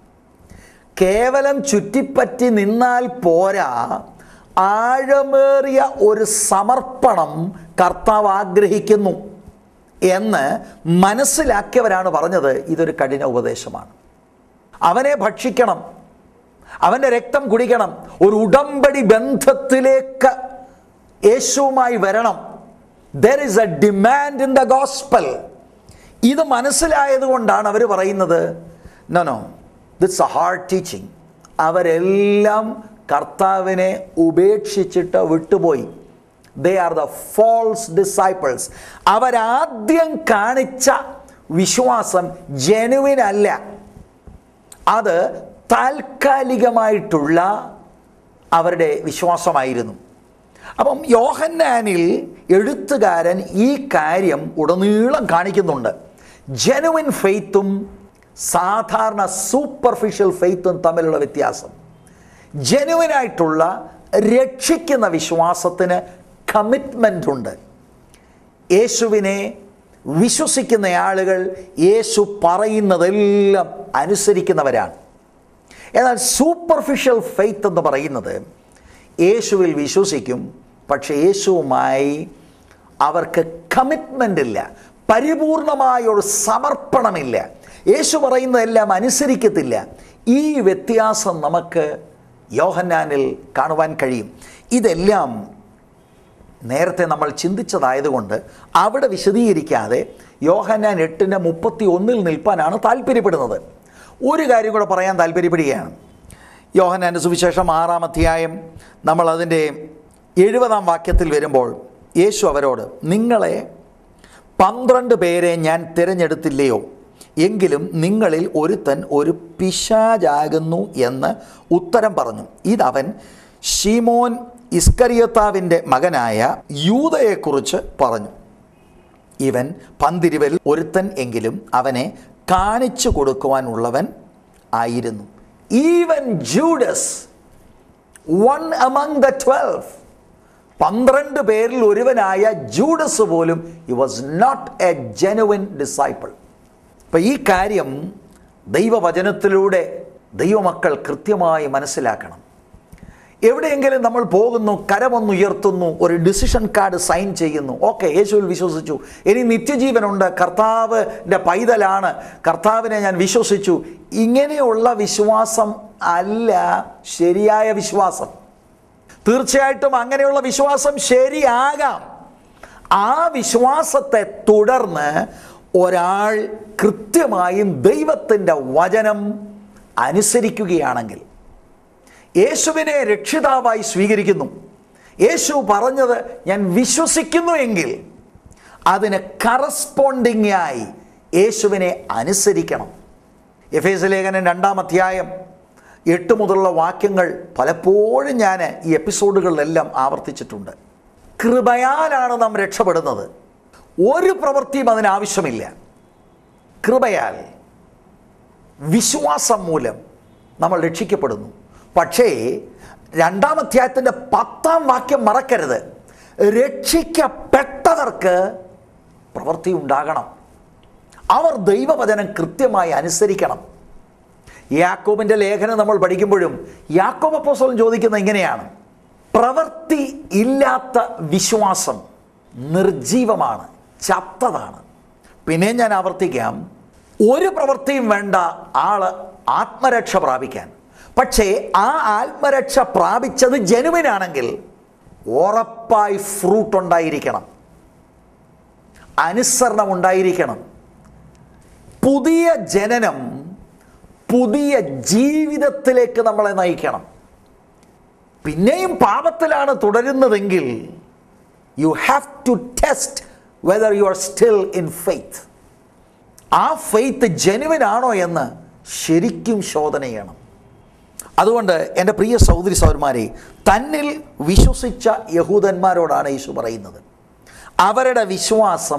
കേവലം ചുറ്റിപ്പറ്റി നിന്നാൽ പോരാ ആഴമേറിയ ഒരു സമർപ്പണം കർത്താവ് ആഗ്രഹിക്കുന്നു എന്ന് മനസ്സിലാക്കിയവരാണ് പറഞ്ഞത് ഇതൊരു കഠിന ഉപദേശമാണ് അവനെ ഭക്ഷിക്കണം അവൻ്റെ രക്തം കുടിക്കണം ഒരു ഉടമ്പടി ബന്ധത്തിലേക്ക് യേശുവുമായി വരണം there is a demand in the gospel ഇത് മനസ്സിലായത് കൊണ്ടാണ് അവർ പറയുന്നത് no no this a hard teaching അവരെല്ലാം കർത്താവിനെ ഉപേക്ഷിച്ചിട്ട് വിട്ടുപോയി they are the false disciples അവരാദ്യം കാണിച്ച വിശ്വാസം ജനുവിൻ അല്ല അത് താൽക്കാലികമായിട്ടുള്ള അവരുടെ വിശ്വാസമായിരുന്നു അപ്പം യോഹന്നാനിൽ എഴുത്തുകാരൻ ഈ കാര്യം ഉടനീളം കാണിക്കുന്നുണ്ട് ജനുവിൻ ഫെയ്ത്തും സാധാരണ സൂപ്പർഫിഷ്യൽ ഫെയ്ത്തും തമ്മിലുള്ള വ്യത്യാസം ജനുവിനായിട്ടുള്ള രക്ഷിക്കുന്ന വിശ്വാസത്തിന് കമ്മിറ്റ്മെൻ്റ് ഉണ്ട് യേശുവിനെ വിശ്വസിക്കുന്ന ആളുകൾ യേശു പറയുന്നതെല്ലാം അനുസരിക്കുന്നവരാണ് എന്നാൽ സൂപ്പർഫിഷ്യൽ ഫെയ്ത്ത് എന്ന് പറയുന്നത് യേശുവിൽ വിശ്വസിക്കും പക്ഷേ യേശുവുമായി അവർക്ക് കമ്മിറ്റ്മെൻ്റ് ഇല്ല പരിപൂർണമായ ഒരു സമർപ്പണമില്ല യേശു പറയുന്നതെല്ലാം അനുസരിക്കത്തില്ല ഈ വ്യത്യാസം നമുക്ക് യോഹന്നാനിൽ കാണുവാൻ കഴിയും ഇതെല്ലാം നേരത്തെ നമ്മൾ ചിന്തിച്ചതായതുകൊണ്ട് അവിടെ വിശദീകരിക്കാതെ യോഹന്നാൻ എട്ടിൻ്റെ മുപ്പത്തി ഒന്നിൽ നിൽപ്പാനാണ് താല്പര്യപ്പെടുന്നത് ഒരു കാര്യം കൂടെ പറയാൻ താല്പര്യപ്പെടുകയാണ് യോഹന്നാൻ്റെ സുവിശേഷം ആറാം അധ്യായം നമ്മൾ അതിൻ്റെ എഴുപതാം വാക്യത്തിൽ വരുമ്പോൾ യേശു അവരോട് നിങ്ങളെ പന്ത്രണ്ട് പേരെ ഞാൻ തിരഞ്ഞെടുത്തില്ലയോ എങ്കിലും നിങ്ങളിൽ ഒരുത്തൻ ഒരു പിശാചാകുന്നു എന്ന് ഉത്തരം പറഞ്ഞു ഇതവൻ ഷീമോൻ ഇസ്കരിയത്താവിൻ്റെ മകനായ യൂതയെക്കുറിച്ച് പറഞ്ഞു ഇവൻ പന്തിരുവരിൽ ഒരുത്തൻ എങ്കിലും അവനെ കാണിച്ചു കൊടുക്കുവാനുള്ളവൻ ആയിരുന്നു even Judas one among the twelve പന്ത്രണ്ട് പേരിൽ ഒരുവനായ ജൂഡസ് പോലും he was not a genuine disciple അപ്പം ഈ കാര്യം ദൈവവചനത്തിലൂടെ ദൈവമക്കൾ കൃത്യമായി മനസ്സിലാക്കണം എവിടെയെങ്കിലും നമ്മൾ പോകുന്നു കരമൊന്നുയർത്തുന്നു ഒരു ഡിസിഷൻ കാർഡ് സൈൻ ചെയ്യുന്നു ഓക്കെ യേശുവിൽ വിശ്വസിച്ചു ഇനി നിത്യജീവനുണ്ട് കർത്താവിൻ്റെ പൈതലാണ് കർത്താവിനെ ഞാൻ വിശ്വസിച്ചു ഇങ്ങനെയുള്ള വിശ്വാസം അല്ല ശരിയായ വിശ്വാസം തീർച്ചയായിട്ടും അങ്ങനെയുള്ള വിശ്വാസം ശരിയാകാം ആ വിശ്വാസത്തെ തുടർന്ന് ഒരാൾ കൃത്യമായും ദൈവത്തിൻ്റെ വചനം അനുസരിക്കുകയാണെങ്കിൽ യേശുവിനെ രക്ഷിതാവായി സ്വീകരിക്കുന്നു യേശു പറഞ്ഞത് ഞാൻ വിശ്വസിക്കുന്നു എങ്കിൽ അതിന് കറസ്പോണ്ടിങ് ആയി യേശുവിനെ അനുസരിക്കണം എഫ് എസ് ലേഖനം രണ്ടാം അധ്യായം എട്ട് മുതലുള്ള വാക്യങ്ങൾ പലപ്പോഴും ഞാൻ ഈ എപ്പിസോഡുകളിലെല്ലാം ആവർത്തിച്ചിട്ടുണ്ട് കൃപയാലാണ് നാം രക്ഷപ്പെടുന്നത് ഒരു പ്രവൃത്തിയും അതിനാവശ്യമില്ല കൃപയാൽ വിശ്വാസം മൂലം നമ്മൾ രക്ഷിക്കപ്പെടുന്നു പക്ഷേ രണ്ടാം അധ്യായത്തിൻ്റെ പത്താം വാക്യം മറക്കരുത് രക്ഷിക്കപ്പെട്ടവർക്ക് പ്രവൃത്തി ഉണ്ടാകണം അവർ ദൈവവചനം കൃത്യമായി അനുസരിക്കണം യാക്കോബിൻ്റെ ലേഖനം നമ്മൾ പഠിക്കുമ്പോഴും യാക്കോബ് അപ്പോസ്തലൻ ചോദിക്കുന്നത് ഇങ്ങനെയാണ് പ്രവൃത്തി ഇല്ലാത്ത വിശ്വാസം നിർജീവമാണ് ചത്തതാണ് പിന്നെ ഞാൻ ആവർത്തിക്കാം ഒരു പ്രവൃത്തിയും വേണ്ട ആള് ആത്മരക്ഷ പ്രാപിക്കാൻ പക്ഷേ ആ ആത്മരക്ഷ പ്രാപിച്ചത് ജനുവിനാണെങ്കിൽ ഉറപ്പായി ഫ്രൂട്ട് ഉണ്ടായിരിക്കണം അനുസരണം ഉണ്ടായിരിക്കണം പുതിയ ജനനം പുതിയ ജീവിതത്തിലേക്ക് നമ്മളെ നയിക്കണം പിന്നെയും പാപത്തിലാണ് തുടരുന്നതെങ്കിൽ you have to test whether you are still in faith ആ ഫെയ്ത്ത് ജെനുവിൻ ആണോ എന്ന് ശരിക്കും ശോധന ചെയ്യണം അതുകൊണ്ട് എൻ്റെ പ്രിയ സഹോദരി സഹോദരന്മാരെ തന്നിൽ വിശ്വസിച്ച യഹൂദന്മാരോടാണ് യേശു പറയുന്നത് അവരുടെ വിശ്വാസം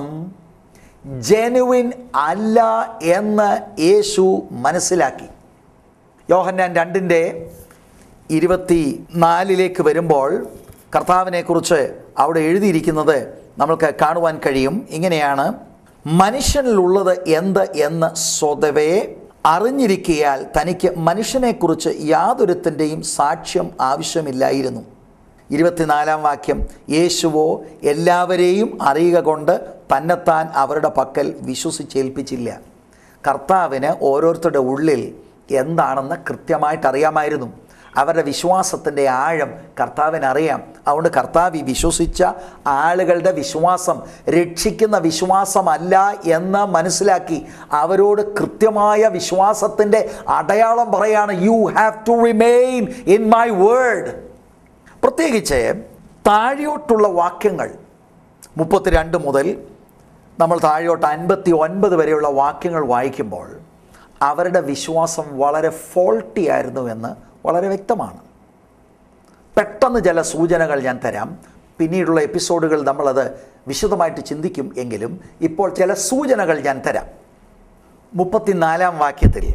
ജെനുവിൻ അല്ല എന്ന് യേശു മനസ്സിലാക്കി യോഹന്നാൻ രണ്ടിൻ്റെ ഇരുപത്തി നാലിലേക്ക് വരുമ്പോൾ കർത്താവിനെക്കുറിച്ച് അവിടെ എഴുതിയിരിക്കുന്നത് നമ്മൾക്ക് കാണുവാൻ കഴിയും ഇങ്ങനെയാണ് മനുഷ്യനിലുള്ളത് എന്ത് എന്ന് സ്വതവേ അറിഞ്ഞിരിക്കയാൽ തനിക്ക് മനുഷ്യനെക്കുറിച്ച് യാതൊരുത്തിൻ്റെയും സാക്ഷ്യം ആവശ്യമില്ലായിരുന്നു ഇരുപത്തിനാലാം വാക്യം യേശുവോ എല്ലാവരെയും അറിയുക കൊണ്ട് തന്നെത്താൻ അവരുടെ പക്കൽ വിശ്വസിച്ചേൽപ്പിച്ചില്ല കർത്താവിന് ഓരോരുത്തരുടെ ഉള്ളിൽ എന്താണെന്ന് കൃത്യമായിട്ട് അറിയാമായിരുന്നു അവരുടെ വിശ്വാസത്തിൻ്റെ ആഴം കർത്താവിന് അറിയാം അതുകൊണ്ട് കർത്താവ് ഈ വിശ്വസിച്ച ആളുകളുടെ വിശ്വാസം രക്ഷിക്കുന്ന വിശ്വാസമല്ല എന്ന് മനസ്സിലാക്കി അവരോട് കൃത്യമായ വിശ്വാസത്തിൻ്റെ അടയാളം പറയാണ് you have to remain in my word പ്രത്യേകിച്ച് താഴോട്ടുള്ള വാക്യങ്ങൾ മുപ്പത്തിരണ്ട് മുതൽ നമ്മൾ താഴോട്ട് അൻപത്തി ഒൻപത് വരെയുള്ള വാക്യങ്ങൾ വായിക്കുമ്പോൾ അവരുടെ വിശ്വാസം വളരെ ഫോൾട്ടി ആയിരുന്നു എന്ന് വളരെ വ്യക്തമാണ് പെട്ടെന്ന് ചില സൂചനകൾ ഞാൻ തരാം പിന്നീടുള്ള എപ്പിസോഡുകൾ നമ്മളത് വിശദമായിട്ട് ചിന്തിക്കും എങ്കിലും ഇപ്പോൾ ചില സൂചനകൾ ഞാൻ തരാം മുപ്പത്തിനാലാം വാക്യത്തിൽ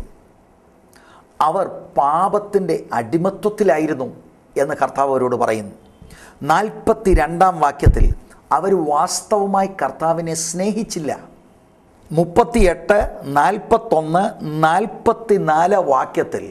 അവർ പാപത്തിൻ്റെ അടിമത്വത്തിലായിരുന്നു എന്ന് കർത്താവ് അവരോട് പറയുന്നു നാൽപ്പത്തി രണ്ടാം വാക്യത്തിൽ അവർ വാസ്തവമായി കർത്താവിനെ സ്നേഹിച്ചില്ല മുപ്പത്തിയെട്ട് നാൽപ്പത്തൊന്ന് നാൽപ്പത്തിനാല് വാക്യത്തിൽ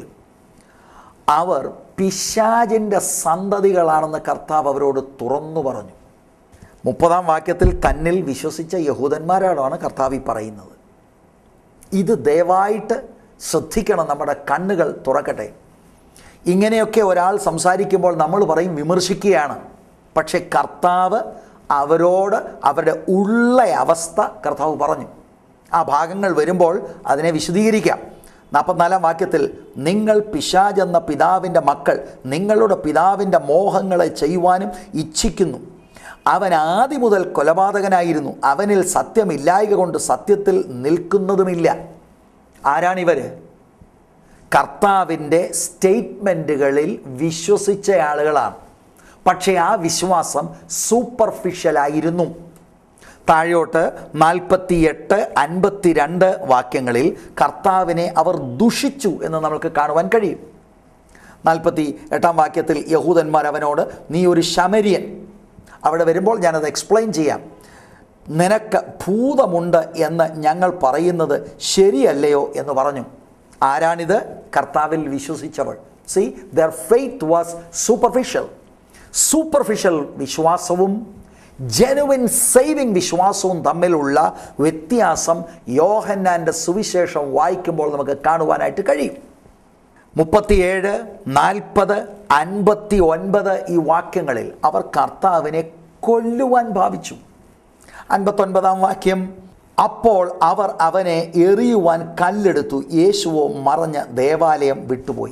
അവർ പിശാചിൻ്റെ സന്തതികളാണെന്ന് കർത്താവ് അവരോട് തുറന്നു പറഞ്ഞു മുപ്പതാം വാക്യത്തിൽ തന്നിൽ വിശ്വസിച്ച യഹൂദന്മാരോടാണ് കർത്താവ് ഈ പറയുന്നത് ഇത് ദയവായിട്ട് ശ്രദ്ധിക്കണം നമ്മുടെ കണ്ണുകൾ തുറക്കട്ടെ ഇങ്ങനെയൊക്കെ ഒരാൾ സംസാരിക്കുമ്പോൾ നമ്മൾ പറയും വിമർശിക്കുകയാണ് പക്ഷേ കർത്താവ് അവരോട് അവരുടെ ഉള്ള അവസ്ഥ കർത്താവ് പറഞ്ഞു ആ ഭാഗങ്ങൾ വരുമ്പോൾ അതിനെ വിശദീകരിക്കാം നാൽപ്പത്തിനാലാം വാക്യത്തിൽ നിങ്ങൾ പിശാജ് എന്ന പിതാവിൻ്റെ മക്കൾ നിങ്ങളുടെ പിതാവിൻ്റെ മോഹങ്ങളെ ചെയ്യുവാനും ഇച്ഛിക്കുന്നു അവൻ ആദ്യം മുതൽ കൊലപാതകനായിരുന്നു അവനിൽ സത്യമില്ലായക കൊണ്ട് സത്യത്തിൽ നിൽക്കുന്നതുമില്ല ആരാണിവർ കർത്താവിൻ്റെ സ്റ്റേറ്റ്മെൻറ്റുകളിൽ വിശ്വസിച്ച ആളുകളാണ് പക്ഷേ ആ വിശ്വാസം സൂപ്പർഫിഷ്യലായിരുന്നു താഴോട്ട് നാൽപ്പത്തി എട്ട് അൻപത്തി രണ്ട് വാക്യങ്ങളിൽ കർത്താവിനെ അവർ ദുഷിച്ചു എന്ന് നമുക്ക് കാണുവാൻ കഴിയും നാൽപ്പത്തി എട്ടാം വാക്യത്തിൽ യഹൂദന്മാർ അവനോട് നീ ഒരു ശമരിയൻ അവിടെ വരുമ്പോൾ ഞാനത് എക്സ്പ്ലെയിൻ ചെയ്യാം നിനക്ക് ഭൂതമുണ്ട് എന്ന് ഞങ്ങൾ പറയുന്നത് ശരിയല്ലയോ എന്ന് പറഞ്ഞു ആരാണിത് കർത്താവിൽ വിശ്വസിച്ചവൾ see their faith was superficial superficial വിശ്വാസവും ജനുവിൻ സേവിങ് വിശ്വാസവും തമ്മിലുള്ള വ്യത്യാസം യോഹന്നാൻ്റെ സുവിശേഷം വായിക്കുമ്പോൾ നമുക്ക് കാണുവാനായിട്ട് കഴിയും മുപ്പത്തിയേഴ് നാൽപ്പത് അൻപത്തി ഒൻപത് ഈ വാക്യങ്ങളിൽ അവർ കർത്താവിനെ കൊല്ലുവാൻ ഭാവിച്ചു അൻപത്തൊൻപതാം വാക്യം അപ്പോൾ അവർ അവനെ എറിയുവാൻ കല്ലെടുത്തു യേശുവോ മറഞ്ഞ് ദേവാലയം വിട്ടുപോയി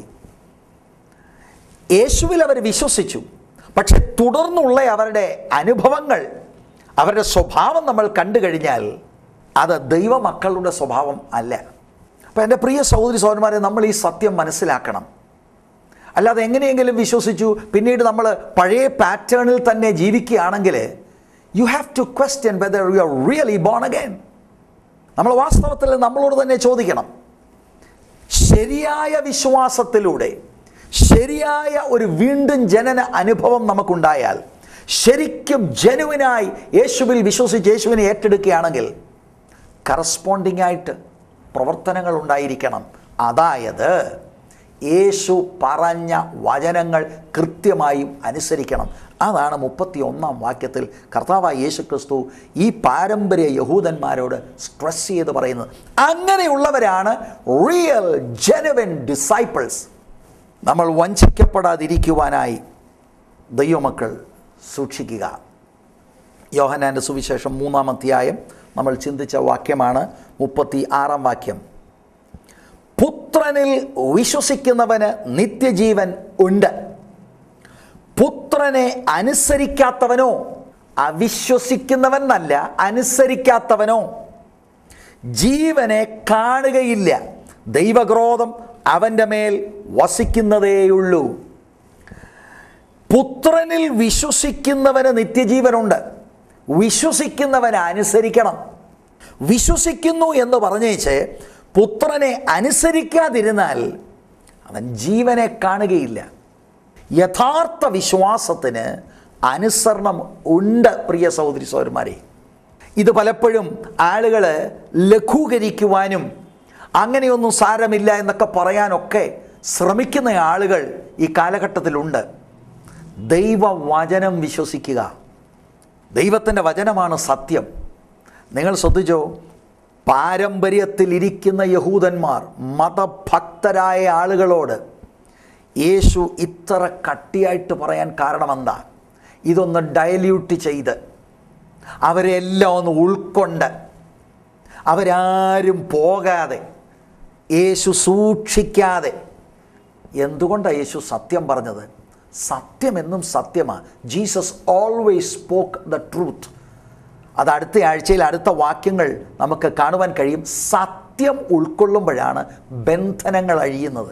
യേശുവിൽ അവർ വിശ്വസിച്ചു പക്ഷെ തുടർന്നുള്ള അവരുടെ അനുഭവങ്ങൾ അവരുടെ സ്വഭാവം നമ്മൾ കണ്ടു കഴിഞ്ഞാൽ അത് ദൈവമക്കളുടെ സ്വഭാവം അല്ല അപ്പോൾ എൻ്റെ പ്രിയ സഹോദരി സഹോദരന്മാരെ നമ്മൾ ഈ സത്യം മനസ്സിലാക്കണം അല്ലാതെ എങ്ങനെയെങ്കിലും വിശ്വസിച്ചു പിന്നീട് നമ്മൾ പഴയ പാറ്റേണിൽ തന്നെ ജീവിക്കുകയാണെങ്കിൽ you have to question whether you are really born again നമ്മൾ വാസ്തവത്തിൽ നമ്മളോട് തന്നെ ചോദിക്കണം ശരിയായ വിശ്വാസത്തിലൂടെ ശരിയായ ഒരു വീണ്ടും ജനന അനുഭവം നമുക്കുണ്ടായാൽ ശരിക്കും ജനുവിനായി യേശുവിൽ വിശ്വസിച്ച് യേശുവിനെ ഏറ്റെടുക്കുകയാണെങ്കിൽ കറസ്പോണ്ടിങ് ആയിട്ട് പ്രവർത്തനങ്ങൾ ഉണ്ടായിരിക്കണം അതായത് യേശു പറഞ്ഞ വചനങ്ങൾ കൃത്യമായും അനുസരിക്കണം അതാണ് മുപ്പത്തി ഒന്നാം വാക്യത്തിൽ കർത്താവായ യേശു ക്രിസ്തു ഈ പാരമ്പര്യ യഹൂദന്മാരോട് സ്ട്രെസ് ചെയ്ത് പറയുന്നത് അങ്ങനെയുള്ളവരാണ് റിയൽ ജെനുവൻ ഡിസൈപ്പിൾസ് നമ്മൾ വഞ്ചിക്കപ്പെടാതിരിക്കുവാനായി ദൈവമക്കൾ സൂക്ഷിക്കുക യോഹനാൻ്റെ സുവിശേഷം മൂന്നാം അധ്യായം നമ്മൾ ചിന്തിച്ച വാക്യമാണ് മുപ്പത്തി ആറാം വാക്യം പുത്രനിൽ വിശ്വസിക്കുന്നവന് നിത്യജീവൻ ഉണ്ട് പുത്രനെ അനുസരിക്കാത്തവനോ അവിശ്വസിക്കുന്നവൻ എന്നല്ല അനുസരിക്കാത്തവനോ ജീവനെ കാണുകയില്ല ദൈവക്രോധം അവൻ്റെ മേൽ വസിക്കുന്നതേയുള്ളൂ പുത്രനിൽ വിശ്വസിക്കുന്നവന് നിത്യജീവനുണ്ട് വിശ്വസിക്കുന്നവനെ അനുസരിക്കണം വിശ്വസിക്കുന്നു എന്ന് പറഞ്ഞേച്ച് പുത്രനെ അനുസരിക്കാതിരുന്നാൽ അവൻ ജീവനെ കാണുകയില്ല യഥാർത്ഥ വിശ്വാസത്തിന് അനുസരണം ഉണ്ട് പ്രിയ സഹോദരി സഹോദരന്മാരെ ഇത് പലപ്പോഴും ആളുകൾ ലഘൂകരിക്കുവാനും അങ്ങനെയൊന്നും സാരമില്ല എന്നൊക്കെ പറയാനൊക്കെ ശ്രമിക്കുന്ന ആളുകൾ ഈ കാലഘട്ടത്തിലുണ്ട് ദൈവവചനം വിശ്വസിക്കുക ദൈവത്തിൻ്റെ വചനമാണ് സത്യം നിങ്ങൾ ശ്രദ്ധിച്ചോ പാരമ്പര്യത്തിലിരിക്കുന്ന യഹൂദന്മാർ മതഭക്തരായ ആളുകളോട് യേശു ഇത്ര കട്ടിയായിട്ട് പറയാൻ കാരണമെന്താ ഇതൊന്ന് ഡയല്യൂട്ട് ചെയ്ത് അവരെല്ലാം ഒന്ന് ഉൾക്കൊണ്ട് അവരാരും പോകാതെ യേശു സൂക്ഷിക്കാതെ എന്തുകൊണ്ടാണ് യേശു സത്യം പറഞ്ഞത് സത്യമെന്നും സത്യമാണ് Jesus always spoke the truth അത് അടുത്ത ആഴ്ചയിൽ അടുത്ത വാക്യങ്ങൾ നമുക്ക് കാണുവാൻ കഴിയും സത്യം ഉൾക്കൊള്ളുമ്പോഴാണ് ബന്ധനങ്ങൾ അഴിയുന്നത്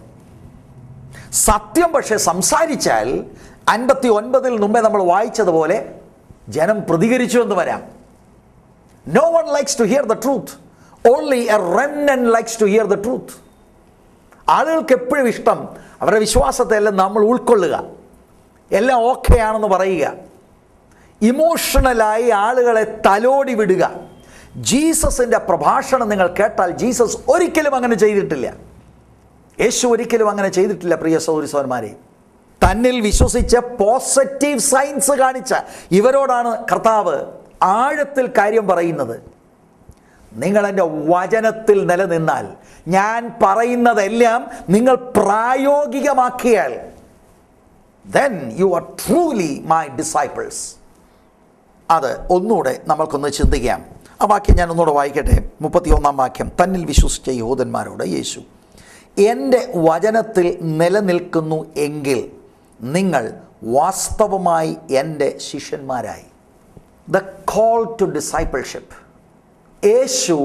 സത്യം പക്ഷേ സംസാരിച്ചാൽ അൻപത്തി ഒൻപതിൽ മുമ്പേ നമ്മൾ വായിച്ചതുപോലെ ജനം പ്രതികരിച്ചു എന്ന് വരാം no one likes to hear the truth only a wren likes to hear the truth ആളുകൾക്ക് എപ്പോഴും ഇഷ്ടം അവരുടെ വിശ്വാസത്തെ എല്ലാം നമ്മൾ ഉൾക്കൊള്ളുക എല്ലാം ഓക്കെ ആണെന്ന് പറയുക ഇമോഷണലായി ആളുകളെ തലോടി വിടുക ജീസസിൻ്റെ പ്രഭാഷണം നിങ്ങൾ കേട്ടാൽ ജീസസ് ഒരിക്കലും അങ്ങനെ ചെയ്തിട്ടില്ല യേശു ഒരിക്കലും അങ്ങനെ ചെയ്തിട്ടില്ല പ്രിയ സൗരി സോന്മാരെ തന്നിൽ വിശ്വസിച്ച് പോസിറ്റീവ് സയൻസ് കാണിച്ച ഇവരോടാണ് കർത്താവ് ആഴത്തിൽ കാര്യം പറയുന്നത് നിങ്ങൾ എൻ്റെ വചനത്തിൽ നിലനിന്നാൽ ഞാൻ പറയുന്നതെല്ലാം നിങ്ങൾ പ്രായോഗികമാക്കിയാൽ then you are truly my disciples അത് ഒന്നുകൂടെ നമ്മൾക്കൊന്ന് ചിന്തിക്കാം ആ വാക്യം ഞാൻ ഒന്നുകൂടെ വായിക്കട്ടെ മുപ്പത്തി ഒന്നാം വാക്യം തന്നിൽ വിശ്വസിച്ച യഹൂദന്മാരോട് യേശു എൻ്റെ വചനത്തിൽ നിലനിൽക്കുന്നു എങ്കിൽ നിങ്ങൾ വാസ്തവമായി എൻ്റെ ശിഷ്യന്മാരായി ദ കോൾ ടു ഡിസൈപ്പിൾഷിപ്പ് യേശു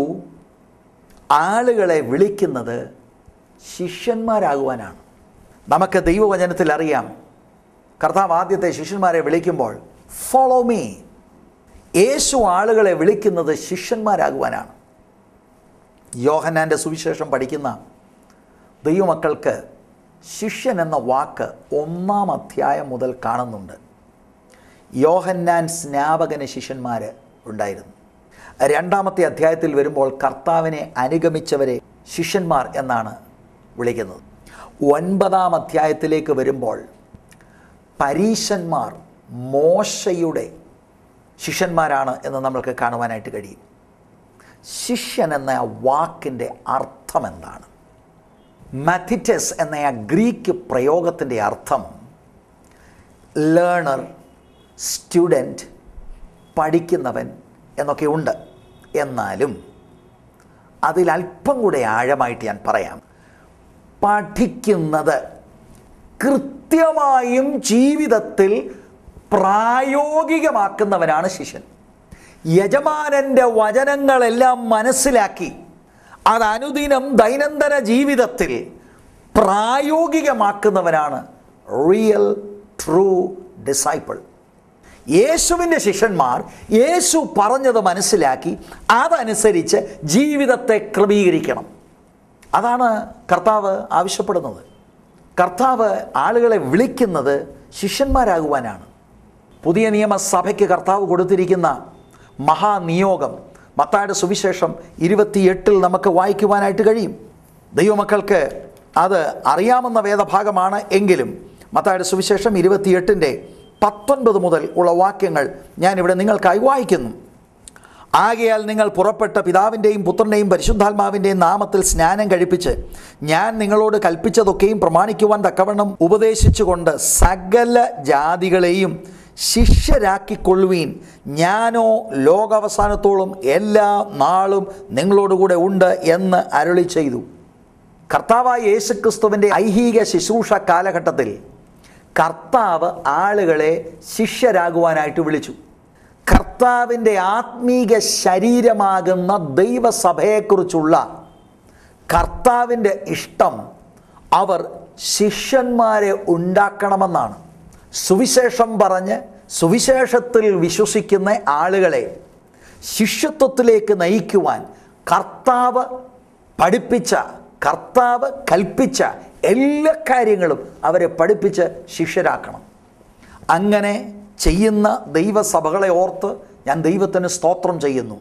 ആളുകളെ വിളിക്കുന്നത് ശിഷ്യന്മാരാകുവാനാണ് നമുക്ക് ദൈവവചനത്തിൽ അറിയാം കർത്താവ് ആദ്യത്തെ ശിഷ്യന്മാരെ വിളിക്കുമ്പോൾ ഫോളോ മീ യേശു ആളുകളെ വിളിക്കുന്നത് ശിഷ്യന്മാരാകുവാനാണ് യോഹന്നാൻ്റെ സുവിശേഷം പഠിക്കുന്ന ദൈവമക്കൾക്ക് ശിഷ്യൻ എന്ന വാക്ക് ഒന്നാം അധ്യായം മുതൽ കാണുന്നുണ്ട് യോഹന്നാൻ സ്നാപകന് ശിഷ്യന്മാർ ഉണ്ടായിരുന്നു രണ്ടാമത്തെ അധ്യായത്തിൽ വരുമ്പോൾ കർത്താവിനെ അനുഗമിച്ചവരെ ശിഷ്യന്മാർ എന്നാണ് വിളിക്കുന്നത് ഒൻപതാം അധ്യായത്തിലേക്ക് വരുമ്പോൾ പരീശന്മാർ മോശയുടെ ശിഷ്യന്മാരാണ് എന്ന് നമ്മൾക്ക് കാണുവാനായിട്ട് കഴിയും ശിഷ്യൻ എന്ന ആ വാക്കിൻ്റെ അർത്ഥം എന്താണ് മാഥിറ്റസ് എന്ന ആ ഗ്രീക്ക് പ്രയോഗത്തിൻ്റെ അർത്ഥം ലേണർ സ്റ്റുഡൻറ്റ് പഠിക്കുന്നവൻ എന്നൊക്കെ ഉണ്ട് എന്നാലും അതിൽ അല്പം കൂടെ ആഴമായിട്ട് ഞാൻ പറയാം പഠിക്കുന്നത് കൃത്യമായും ജീവിതത്തിൽ പ്രായോഗികമാക്കുന്നവനാണ് ശിഷ്യൻ യജമാനൻ്റെ വചനങ്ങളെല്ലാം മനസ്സിലാക്കി അത് അനുദിനം ദൈനംദിന ജീവിതത്തിൽ പ്രായോഗികമാക്കുന്നവനാണ് റിയൽ ട്രൂ ഡിസൈപ്പിൾ യേശുവിൻ്റെ ശിഷ്യന്മാർ യേശു പറഞ്ഞത് മനസ്സിലാക്കി അതനുസരിച്ച് ജീവിതത്തെ ക്രമീകരിക്കണം അതാണ് കർത്താവ് ആവശ്യപ്പെടുന്നത് കർത്താവ് ആളുകളെ വിളിക്കുന്നത് ശിഷ്യന്മാരാകുവാനാണ് പുതിയ നിയമസഭയ്ക്ക് കർത്താവ് കൊടുത്തിരിക്കുന്ന മഹാനിയോഗം മത്തായുടെ സുവിശേഷം ഇരുപത്തിയെട്ടിൽ നമുക്ക് വായിക്കുവാനായിട്ട് കഴിയും ദൈവമക്കൾക്ക് അത് അറിയാവുന്ന വേദഭാഗമാണ് എങ്കിലും മത്തായുടെ സുവിശേഷം ഇരുപത്തിയെട്ടിൻ്റെ പത്തൊൻപത് മുതൽ ഉള്ള വാക്യങ്ങൾ ഞാനിവിടെ നിങ്ങൾക്കായി വായിക്കുന്നു ആകയാൽ നിങ്ങൾ പുറപ്പെട്ട പിതാവിൻ്റെയും പുത്രൻ്റെയും പരിശുദ്ധാത്മാവിൻ്റെയും നാമത്തിൽ സ്നാനം കഴിപ്പിച്ച് ഞാൻ നിങ്ങളോട് കൽപ്പിച്ചതൊക്കെയും പ്രമാണിക്കുവാൻ തക്കവണ്ണം ഉപദേശിച്ചുകൊണ്ട് സകല ജാതികളെയും ശിഷ്യരാക്കിക്കൊള്ളുവീൻ ഞാനോ ലോകാവസാനത്തോളം എല്ലാ നാളും നിങ്ങളോടുകൂടെ ഉണ്ട് എന്ന് അരുളി ചെയ്തു കർത്താവായ യേശുക്രിസ്തുവിൻ്റെ ഐഹിക ശുശ്രൂഷ കാലഘട്ടത്തിൽ കർത്താവ് ആളുകളെ ശിഷ്യരാകുവാനായിട്ട് വിളിച്ചു കർത്താവിൻ്റെ ആത്മീക ശരീരമാകുന്ന ദൈവസഭയെക്കുറിച്ചുള്ള കർത്താവിൻ്റെ ഇഷ്ടം അവർ ശിഷ്യന്മാരെ ഉണ്ടാക്കണമെന്നാണ് സുവിശേഷം പറഞ്ഞ് സുവിശേഷത്തിൽ വിശ്വസിക്കുന്ന ആളുകളെ ശിഷ്യത്വത്തിലേക്ക് നയിക്കുവാൻ കർത്താവ് പഠിപ്പിച്ച കർത്താവ് കൽപ്പിച്ച എല്ലാ കാര്യങ്ങളും അവരെ പഠിപ്പിച്ച് ശിഷ്യരാക്കണം അങ്ങനെ ചെയ്യുന്ന ദൈവസഭകളെ ഓർത്ത് ഞാൻ ദൈവത്തിന് സ്തോത്രം ചെയ്യുന്നു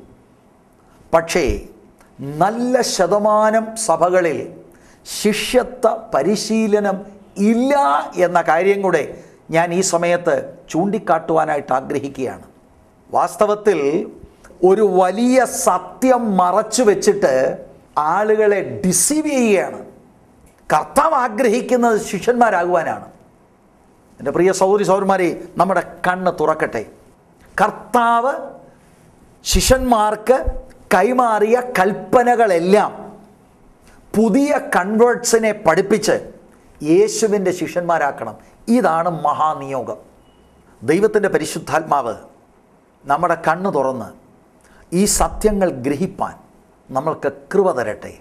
പക്ഷേ നല്ല ശതമാനം സഭകളിൽ ശിഷ്യത്വ പരിശീലനം ഇല്ല എന്ന കാര്യം കൂടെ ഞാൻ ഈ സമയത്ത് ചൂണ്ടിക്കാട്ടുവാനായിട്ട് ആഗ്രഹിക്കുകയാണ് വാസ്തവത്തിൽ ഒരു വലിയ സത്യം മറച്ചു വെച്ചിട്ട് ആളുകളെ ഡിസീവ് ചെയ്യുകയാണ് കർത്താവ് ആഗ്രഹിക്കുന്നത് ശിഷ്യന്മാരാകുവാനാണ് എൻ്റെ പ്രിയ സൗരി സൗരന്മാരെ നമ്മുടെ കണ്ണ് തുറക്കട്ടെ കർത്താവ് ശിഷ്യന്മാർക്ക് കൈമാറിയ കൽപ്പനകളെല്ലാം പുതിയ കൺവേർട്സിനെ പഠിപ്പിച്ച് യേശുവിൻ്റെ ശിഷ്യന്മാരാക്കണം ഇതാണ് മഹാനിയോഗം ദൈവത്തിൻ്റെ പരിശുദ്ധാത്മാവ് നമ്മുടെ കണ്ണ് തുറന്ന് ഈ സത്യങ്ങൾ ഗ്രഹിപ്പാൻ നമ്മൾക്ക് കൃപ തരട്ടെ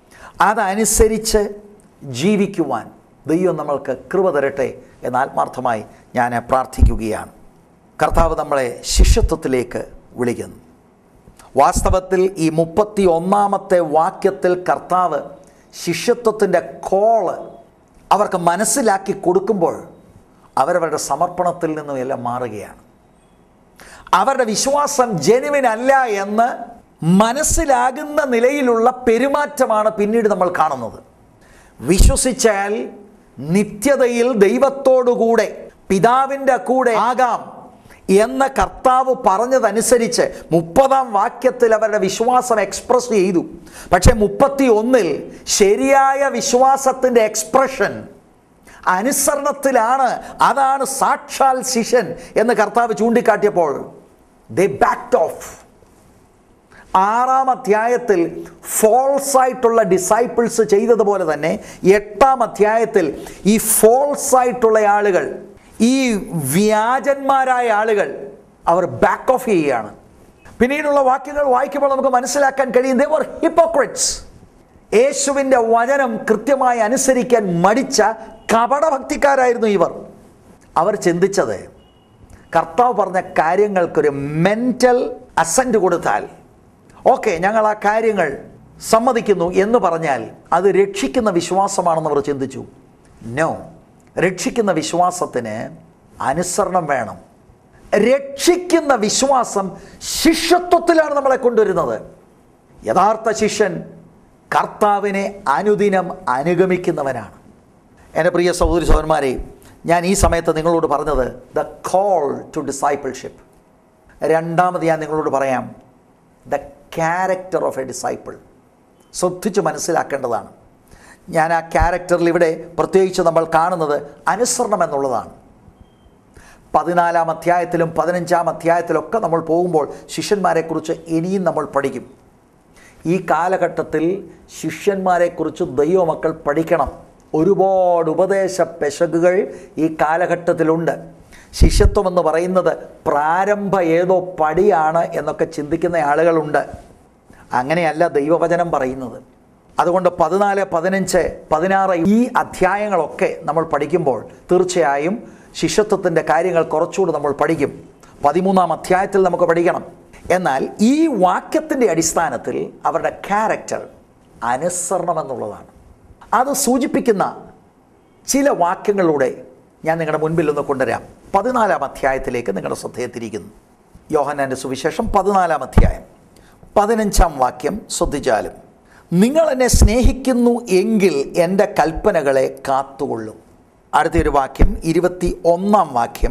അതനുസരിച്ച് ജീവിക്കുവാൻ ദൈവം നമ്മൾക്ക് കൃപ തരട്ടെ എന്ന് ആത്മാർത്ഥമായി ഞാൻ പ്രാർത്ഥിക്കുകയാണ് കർത്താവ് നമ്മളെ ശിഷ്യത്വത്തിലേക്ക് വിളിക്കുന്നു വാസ്തവത്തിൽ ഈ മുപ്പത്തി ഒന്നാമത്തെ വാക്യത്തിൽ കർത്താവ് ശിഷ്യത്വത്തിൻ്റെ കോള് അവർക്ക് മനസ്സിലാക്കി കൊടുക്കുമ്പോൾ അവരവരുടെ സമർപ്പണത്തിൽ നിന്നും എല്ലാം മാറുകയാണ് അവരുടെ വിശ്വാസം ജെനുവിൻ അല്ല എന്ന് മനസ്സിലാകുന്ന നിലയിലുള്ള പെരുമാറ്റമാണ് പിന്നീട് നമ്മൾ കാണുന്നത് വിശ്വസിച്ചാൽ നിത്യതയിൽ ദൈവത്തോടുകൂടെ പിതാവിൻ്റെ കൂടെ ആകാം എന്ന് കർത്താവ് പറഞ്ഞതനുസരിച്ച് മുപ്പതാം വാക്യത്തിൽ അവരുടെ വിശ്വാസം എക്സ്പ്രസ് ചെയ്തു പക്ഷേ മുപ്പത്തി ഒന്നിൽ ശരിയായ വിശ്വാസത്തിൻ്റെ എക്സ്പ്രഷൻ അനുസരണത്തിലാണ് അതാണ് സാക്ഷാൽ ശിഷ്യൻ എന്ന് കർത്താവ് ചൂണ്ടിക്കാട്ടിയപ്പോൾ ദേ ബാക്ട് ഓഫ് ആറാം അധ്യായത്തിൽ ഫോൾസ് ആയിട്ടുള്ള ഡിസൈപ്പിൾസ് ചെയ്തതുപോലെ തന്നെ എട്ടാം അധ്യായത്തിൽ ഈ ഫോൾസ് ആയിട്ടുള്ള ആളുകൾ ഈ വ്യാജന്മാരായ ആളുകൾ അവർ ബാക്ക് ഓഫ് ചെയ്യുകയാണ് പിന്നീടുള്ള വാക്യങ്ങൾ വായിക്കുമ്പോൾ നമുക്ക് മനസ്സിലാക്കാൻ കഴിയും ദേവർ ഹിപ്പോക്രിറ്റ്സ് യേശുവിൻ്റെ വചനം കൃത്യമായി അനുസരിക്കാൻ മടിച്ച കപടഭക്തിക്കാരായിരുന്നു ഇവർ അവർ ചിന്തിച്ചത് കർത്താവ് പറഞ്ഞ കാര്യങ്ങൾക്കൊരു മെൻ്റൽ അസൻറ്റ് കൊടുത്താൽ ഓക്കെ ഞങ്ങൾ ആ കാര്യങ്ങൾ സമ്മതിക്കുന്നു എന്ന് പറഞ്ഞാൽ അത് രക്ഷിക്കുന്ന വിശ്വാസമാണെന്ന് അവർ ചിന്തിച്ചു നോ രക്ഷിക്കുന്ന വിശ്വാസത്തിന് അനുസരണം വേണം രക്ഷിക്കുന്ന വിശ്വാസം ശിഷ്യത്വത്തിലാണ് നമ്മളെ കൊണ്ടുവരുന്നത് യഥാർത്ഥ ശിഷ്യൻ കർത്താവിനെ അനുദിനം അനുഗമിക്കുന്നവനാണ് എൻ്റെ പ്രിയ സഹോദരി സഹോദരന്മാരെ ഞാൻ ഈ സമയത്ത് നിങ്ങളോട് പറഞ്ഞത് ദ കോൾ ടു ഡിസൈപ്പിൾഷിപ്പ് രണ്ടാമത് ഞാൻ നിങ്ങളോട് പറയാം the character of a disciple ശ്രദ്ധിച്ച് മനസ്സിലാക്കേണ്ടതാണ് ഞാൻ ആ ക്യാരക്ടറിൽ ഇവിടെ പ്രത്യേകിച്ച് നമ്മൾ കാണുന്നത് അനുസരണം എന്നുള്ളതാണ് പതിനാലാം അധ്യായത്തിലും പതിനഞ്ചാം അധ്യായത്തിലൊക്കെ നമ്മൾ പോകുമ്പോൾ ശിഷ്യന്മാരെക്കുറിച്ച് ഇനിയും നമ്മൾ പഠിക്കും ഈ കാലഘട്ടത്തിൽ ശിഷ്യന്മാരെക്കുറിച്ച് ദൈവമക്കൾ പഠിക്കണം ഒരുപാട് ഉപദേശ പെശകുകൾ ഈ കാലഘട്ടത്തിലുണ്ട് ശിഷ്യത്വം എന്ന് പറയുന്നത് പ്രാരംഭ ഏതോ പടിയാണ് എന്നൊക്കെ ചിന്തിക്കുന്ന ആളുകളുണ്ട് അങ്ങനെയല്ല ദൈവവചനം പറയുന്നത് അതുകൊണ്ട് പതിനാല് പതിനഞ്ച് പതിനാറ് ഈ അധ്യായങ്ങളൊക്കെ നമ്മൾ പഠിക്കുമ്പോൾ തീർച്ചയായും ശിഷ്യത്വത്തിൻ്റെ കാര്യങ്ങൾ കുറച്ചുകൂടി നമ്മൾ പഠിക്കും പതിമൂന്നാം അധ്യായത്തിൽ നമുക്ക് പഠിക്കണം എന്നാൽ ഈ വാക്യത്തിൻ്റെ അടിസ്ഥാനത്തിൽ അവരുടെ ക്യാരക്ടർ അനുസരണം എന്നുള്ളതാണ് അത് സൂചിപ്പിക്കുന്ന ചില വാക്യങ്ങളിലൂടെ ഞാൻ നിങ്ങളുടെ മുൻപിൽ ഒന്ന് കൊണ്ടുവരാം പതിനാലാം അധ്യായത്തിലേക്ക് നിങ്ങളുടെ ശ്രദ്ധയെത്തിരിക്കുന്നു യോഹനാൻ്റെ സുവിശേഷം പതിനാലാം അധ്യായം പതിനഞ്ചാം വാക്യം ശ്രദ്ധിച്ചാലും നിങ്ങൾ എന്നെ സ്നേഹിക്കുന്നു എങ്കിൽ എൻ്റെ കൽപ്പനകളെ കാത്തുകൊള്ളും അടുത്തൊരു വാക്യം ഇരുപത്തി ഒന്നാം വാക്യം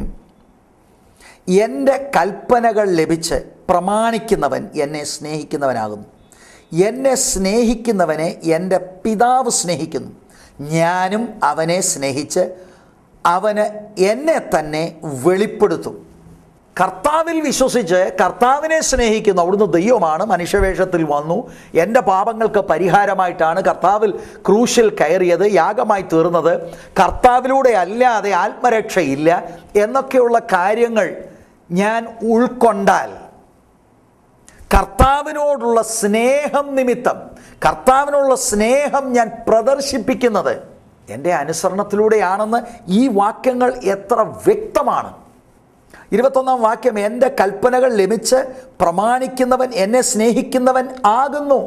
എൻ്റെ കൽപ്പനകൾ ലഭിച്ച് പ്രമാണിക്കുന്നവൻ എന്നെ സ്നേഹിക്കുന്നവനാകുന്നു എന്നെ സ്നേഹിക്കുന്നവനെ എൻ്റെ പിതാവ് സ്നേഹിക്കുന്നു ഞാനും അവനെ സ്നേഹിച്ച് അവന് എന്നെ തന്നെ വെളിപ്പെടുത്തും കർത്താവിൽ വിശ്വസിച്ച് കർത്താവിനെ സ്നേഹിക്കുന്നു അവിടുന്ന് ദൈവമാണ് മനുഷ്യവേഷത്തിൽ വന്നു എൻ്റെ പാപങ്ങൾക്ക് പരിഹാരമായിട്ടാണ് കർത്താവിൽ ക്രൂശിൽ കയറിയത് യാഗമായി തീർന്നത് കർത്താവിലൂടെ അല്ലാതെ ആത്മരക്ഷയില്ല എന്നൊക്കെയുള്ള കാര്യങ്ങൾ ഞാൻ ഉൾക്കൊണ്ടാൽ കർത്താവിനോടുള്ള സ്നേഹം നിമിത്തം കർത്താവിനുള്ള സ്നേഹം ഞാൻ പ്രദർശിപ്പിക്കുന്നത് എൻ്റെ അനുസരണത്തിലൂടെയാണെന്ന് ഈ വാക്യങ്ങൾ എത്ര വ്യക്തമാണ് ഇരുപത്തൊന്നാം വാക്യം എൻ്റെ കൽപ്പനകൾ ലഭിച്ച് പ്രമാണിക്കുന്നവൻ എന്നെ സ്നേഹിക്കുന്നവൻ ആകുന്നു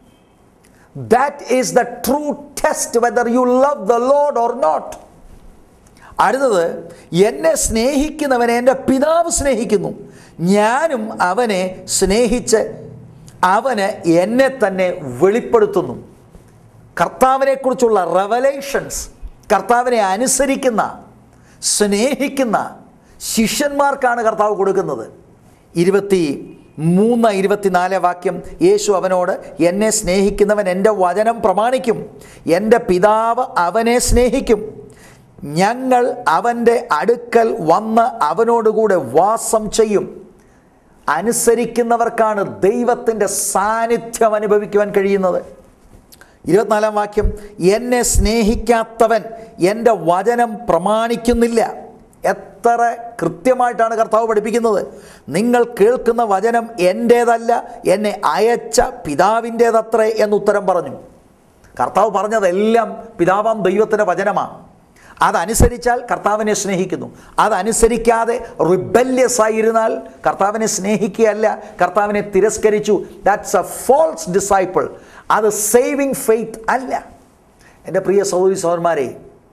that is the true test whether you love the lord or not അടുത്തത് എന്നെ സ്നേഹിക്കുന്നവനെ എൻ്റെ പിതാവ് സ്നേഹിക്കുന്നു ഞാനും അവനെ സ്നേഹിച്ച് അവന് എന്നെ തന്നെ വെളിപ്പെടുത്തുന്നു കർത്താവിനെക്കുറിച്ചുള്ള റെവലേഷൻസ് കർത്താവിനെ അനുസരിക്കുന്ന സ്നേഹിക്കുന്ന ശിഷ്യന്മാർക്കാണ് കർത്താവ് കൊടുക്കുന്നത് ഇരുപത്തി മൂന്ന് ഇരുപത്തിനാല് വാക്യം യേശു അവനോട് എന്നെ സ്നേഹിക്കുന്നവൻ എൻ്റെ വചനം പ്രമാണിക്കും എൻ്റെ പിതാവ് അവനെ സ്നേഹിക്കും ഞങ്ങൾ അവൻ്റെ അടുക്കൽ വന്ന് അവനോടുകൂടെ വാസം ചെയ്യും അനുസരിക്കുന്നവർക്കാണ് ദൈവത്തിൻ്റെ സാന്നിധ്യം അനുഭവിക്കുവാൻ കഴിയുന്നത് ഇരുപത്തിനാലാം വാക്യം എന്നെ സ്നേഹിക്കാത്തവൻ എൻ്റെ വചനം പ്രമാണിക്കുന്നില്ല എത്ര കൃത്യമായിട്ടാണ് കർത്താവ് പഠിപ്പിക്കുന്നത് നിങ്ങൾ കേൾക്കുന്ന വചനം എൻ്റേതല്ല എന്നെ അയച്ച പിതാവിൻ്റേതത്രേ എന്നുത്തരം പറഞ്ഞു കർത്താവ് പറഞ്ഞതെല്ലാം പിതാവാം ദൈവത്തിൻ്റെ വചനമാണ് അതനുസരിച്ചാൽ കർത്താവിനെ സ്നേഹിക്കുന്നു അതനുസരിക്കാതെ റിബല്യസ് ആയിരുന്നാൽ കർത്താവിനെ സ്നേഹിക്കുകയല്ല കർത്താവിനെ തിരസ്കരിച്ചു ദാറ്റ്സ് എ ഫോൾസ് ഡിസൈപ്പിൾ അത് സേവിങ് ഫെയ്ത്ത് അല്ല എൻ്റെ പ്രിയ സഹോദരി സഹോദരന്മാരെ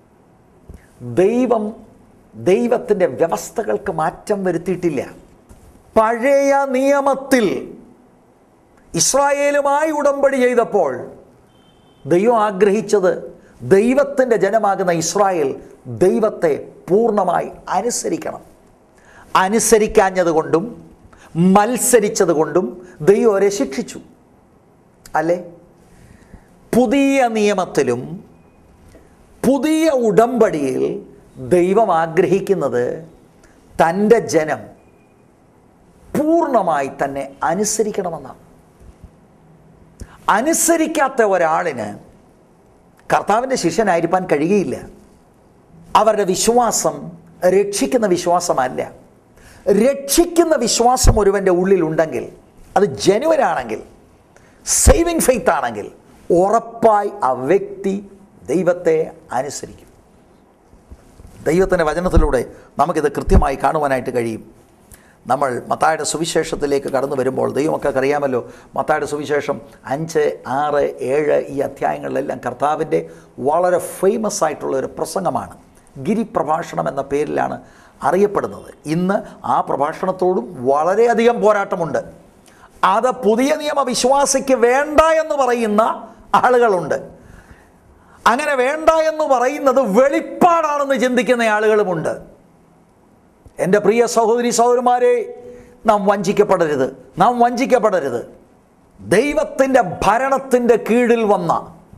ദൈവം ദൈവത്തിൻ്റെ വ്യവസ്ഥകൾക്ക് മാറ്റം വരുത്തിയിട്ടില്ല പഴയ നിയമത്തിൽ ഇസ്രായേലുമായി ഉടമ്പടി ചെയ്തപ്പോൾ ദൈവം ആഗ്രഹിച്ചത് ദൈവത്തിൻ്റെ ജനമാകുന്ന ഇസ്രായേൽ ദൈവത്തെ പൂർണ്ണമായി അനുസരിക്കണം അനുസരിക്കാഞ്ഞത് കൊണ്ടും മത്സരിച്ചത് കൊണ്ടും ദൈവം അവരെ ശിക്ഷിച്ചു അല്ലേ പുതിയ നിയമത്തിലും പുതിയ ഉടമ്പടിയിൽ ദൈവം ആഗ്രഹിക്കുന്നത് തൻ്റെ ജനം പൂർണ്ണമായി തന്നെ അനുസരിക്കണമെന്നാണ് അനുസരിക്കാത്ത ഒരാളിന് കർത്താവിൻ്റെ ശിഷ്യനായിരിക്കാൻ കഴിയുകയില്ല അവരുടെ വിശ്വാസം രക്ഷിക്കുന്ന വിശ്വാസമല്ല രക്ഷിക്കുന്ന വിശ്വാസം ഒരുവൻ്റെ ഉള്ളിലുണ്ടെങ്കിൽ അത് ജനുവനാണെങ്കിൽ സേവിങ് ഫെയ്ത്ത് ആണെങ്കിൽ ഉറപ്പായി ആ വ്യക്തി ദൈവത്തെ അനുസരിക്കും ദൈവത്തിൻ്റെ വചനത്തിലൂടെ നമുക്കിത് കൃത്യമായി കാണുവാനായിട്ട് കഴിയും നമ്മൾ മത്തായുടെ സുവിശേഷത്തിലേക്ക് കടന്നു വരുമ്പോൾ ദൈവമൊക്കെ അറിയാമല്ലോ മത്തായുടെ സുവിശേഷം അഞ്ച് ആറ് ഏഴ് ഈ അധ്യായങ്ങളിലെല്ലാം കർത്താവിൻ്റെ വളരെ ഫേമസ് ആയിട്ടുള്ള ഒരു പ്രസംഗമാണ് ഗിരിപ്രഭാഷണം എന്ന പേരിലാണ് അറിയപ്പെടുന്നത് ഇന്ന് ആ പ്രഭാഷണത്തോടും വളരെയധികം പോരാട്ടമുണ്ട് അത് പുതിയ നിയമ വിശ്വാസിക്ക് വേണ്ട എന്ന് പറയുന്ന ആളുകളുണ്ട് അങ്ങനെ വേണ്ട എന്ന് പറയുന്നത് വെളിപ്പാടാണെന്ന് ചിന്തിക്കുന്ന ആളുകളുമുണ്ട് എൻ്റെ പ്രിയ സഹോദരി സഹോദരന്മാരെ നാം വഞ്ചിക്കപ്പെടരുത് നാം വഞ്ചിക്കപ്പെടരുത് ദൈവത്തിൻ്റെ ഭരണത്തിൻ്റെ കീഴിൽ വന്ന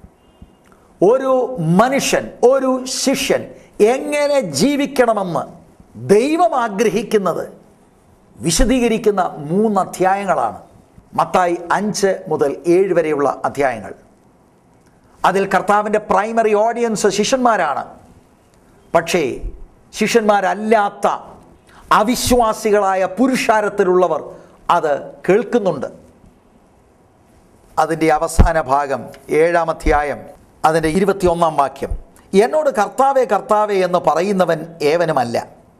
ഒരു മനുഷ്യൻ ഒരു ശിഷ്യൻ എങ്ങനെ ജീവിക്കണമെന്ന് ദൈവം ആഗ്രഹിക്കുന്നത് വിശദീകരിക്കുന്ന മൂന്ന് അധ്യായങ്ങളാണ് മത്തായി അഞ്ച് മുതൽ ഏഴ് വരെയുള്ള അധ്യായങ്ങൾ അതിൽ കർത്താവിൻ്റെ പ്രൈമറി ഓഡിയൻസ് ശിഷ്യന്മാരാണ് പക്ഷേ ശിഷ്യന്മാരല്ലാത്ത അവിശ്വാസികളായ പുരുഷാരത്തിലുള്ളവർ അത് കേൾക്കുന്നുണ്ട് അതിൻ്റെ അവസാന ഭാഗം ഏഴാം അധ്യായം അതിൻ്റെ ഇരുപത്തിയൊന്നാം വാക്യം എന്നോട് കർത്താവേ കർത്താവേ എന്ന് പറയുന്നവൻ ഏവനുമല്ല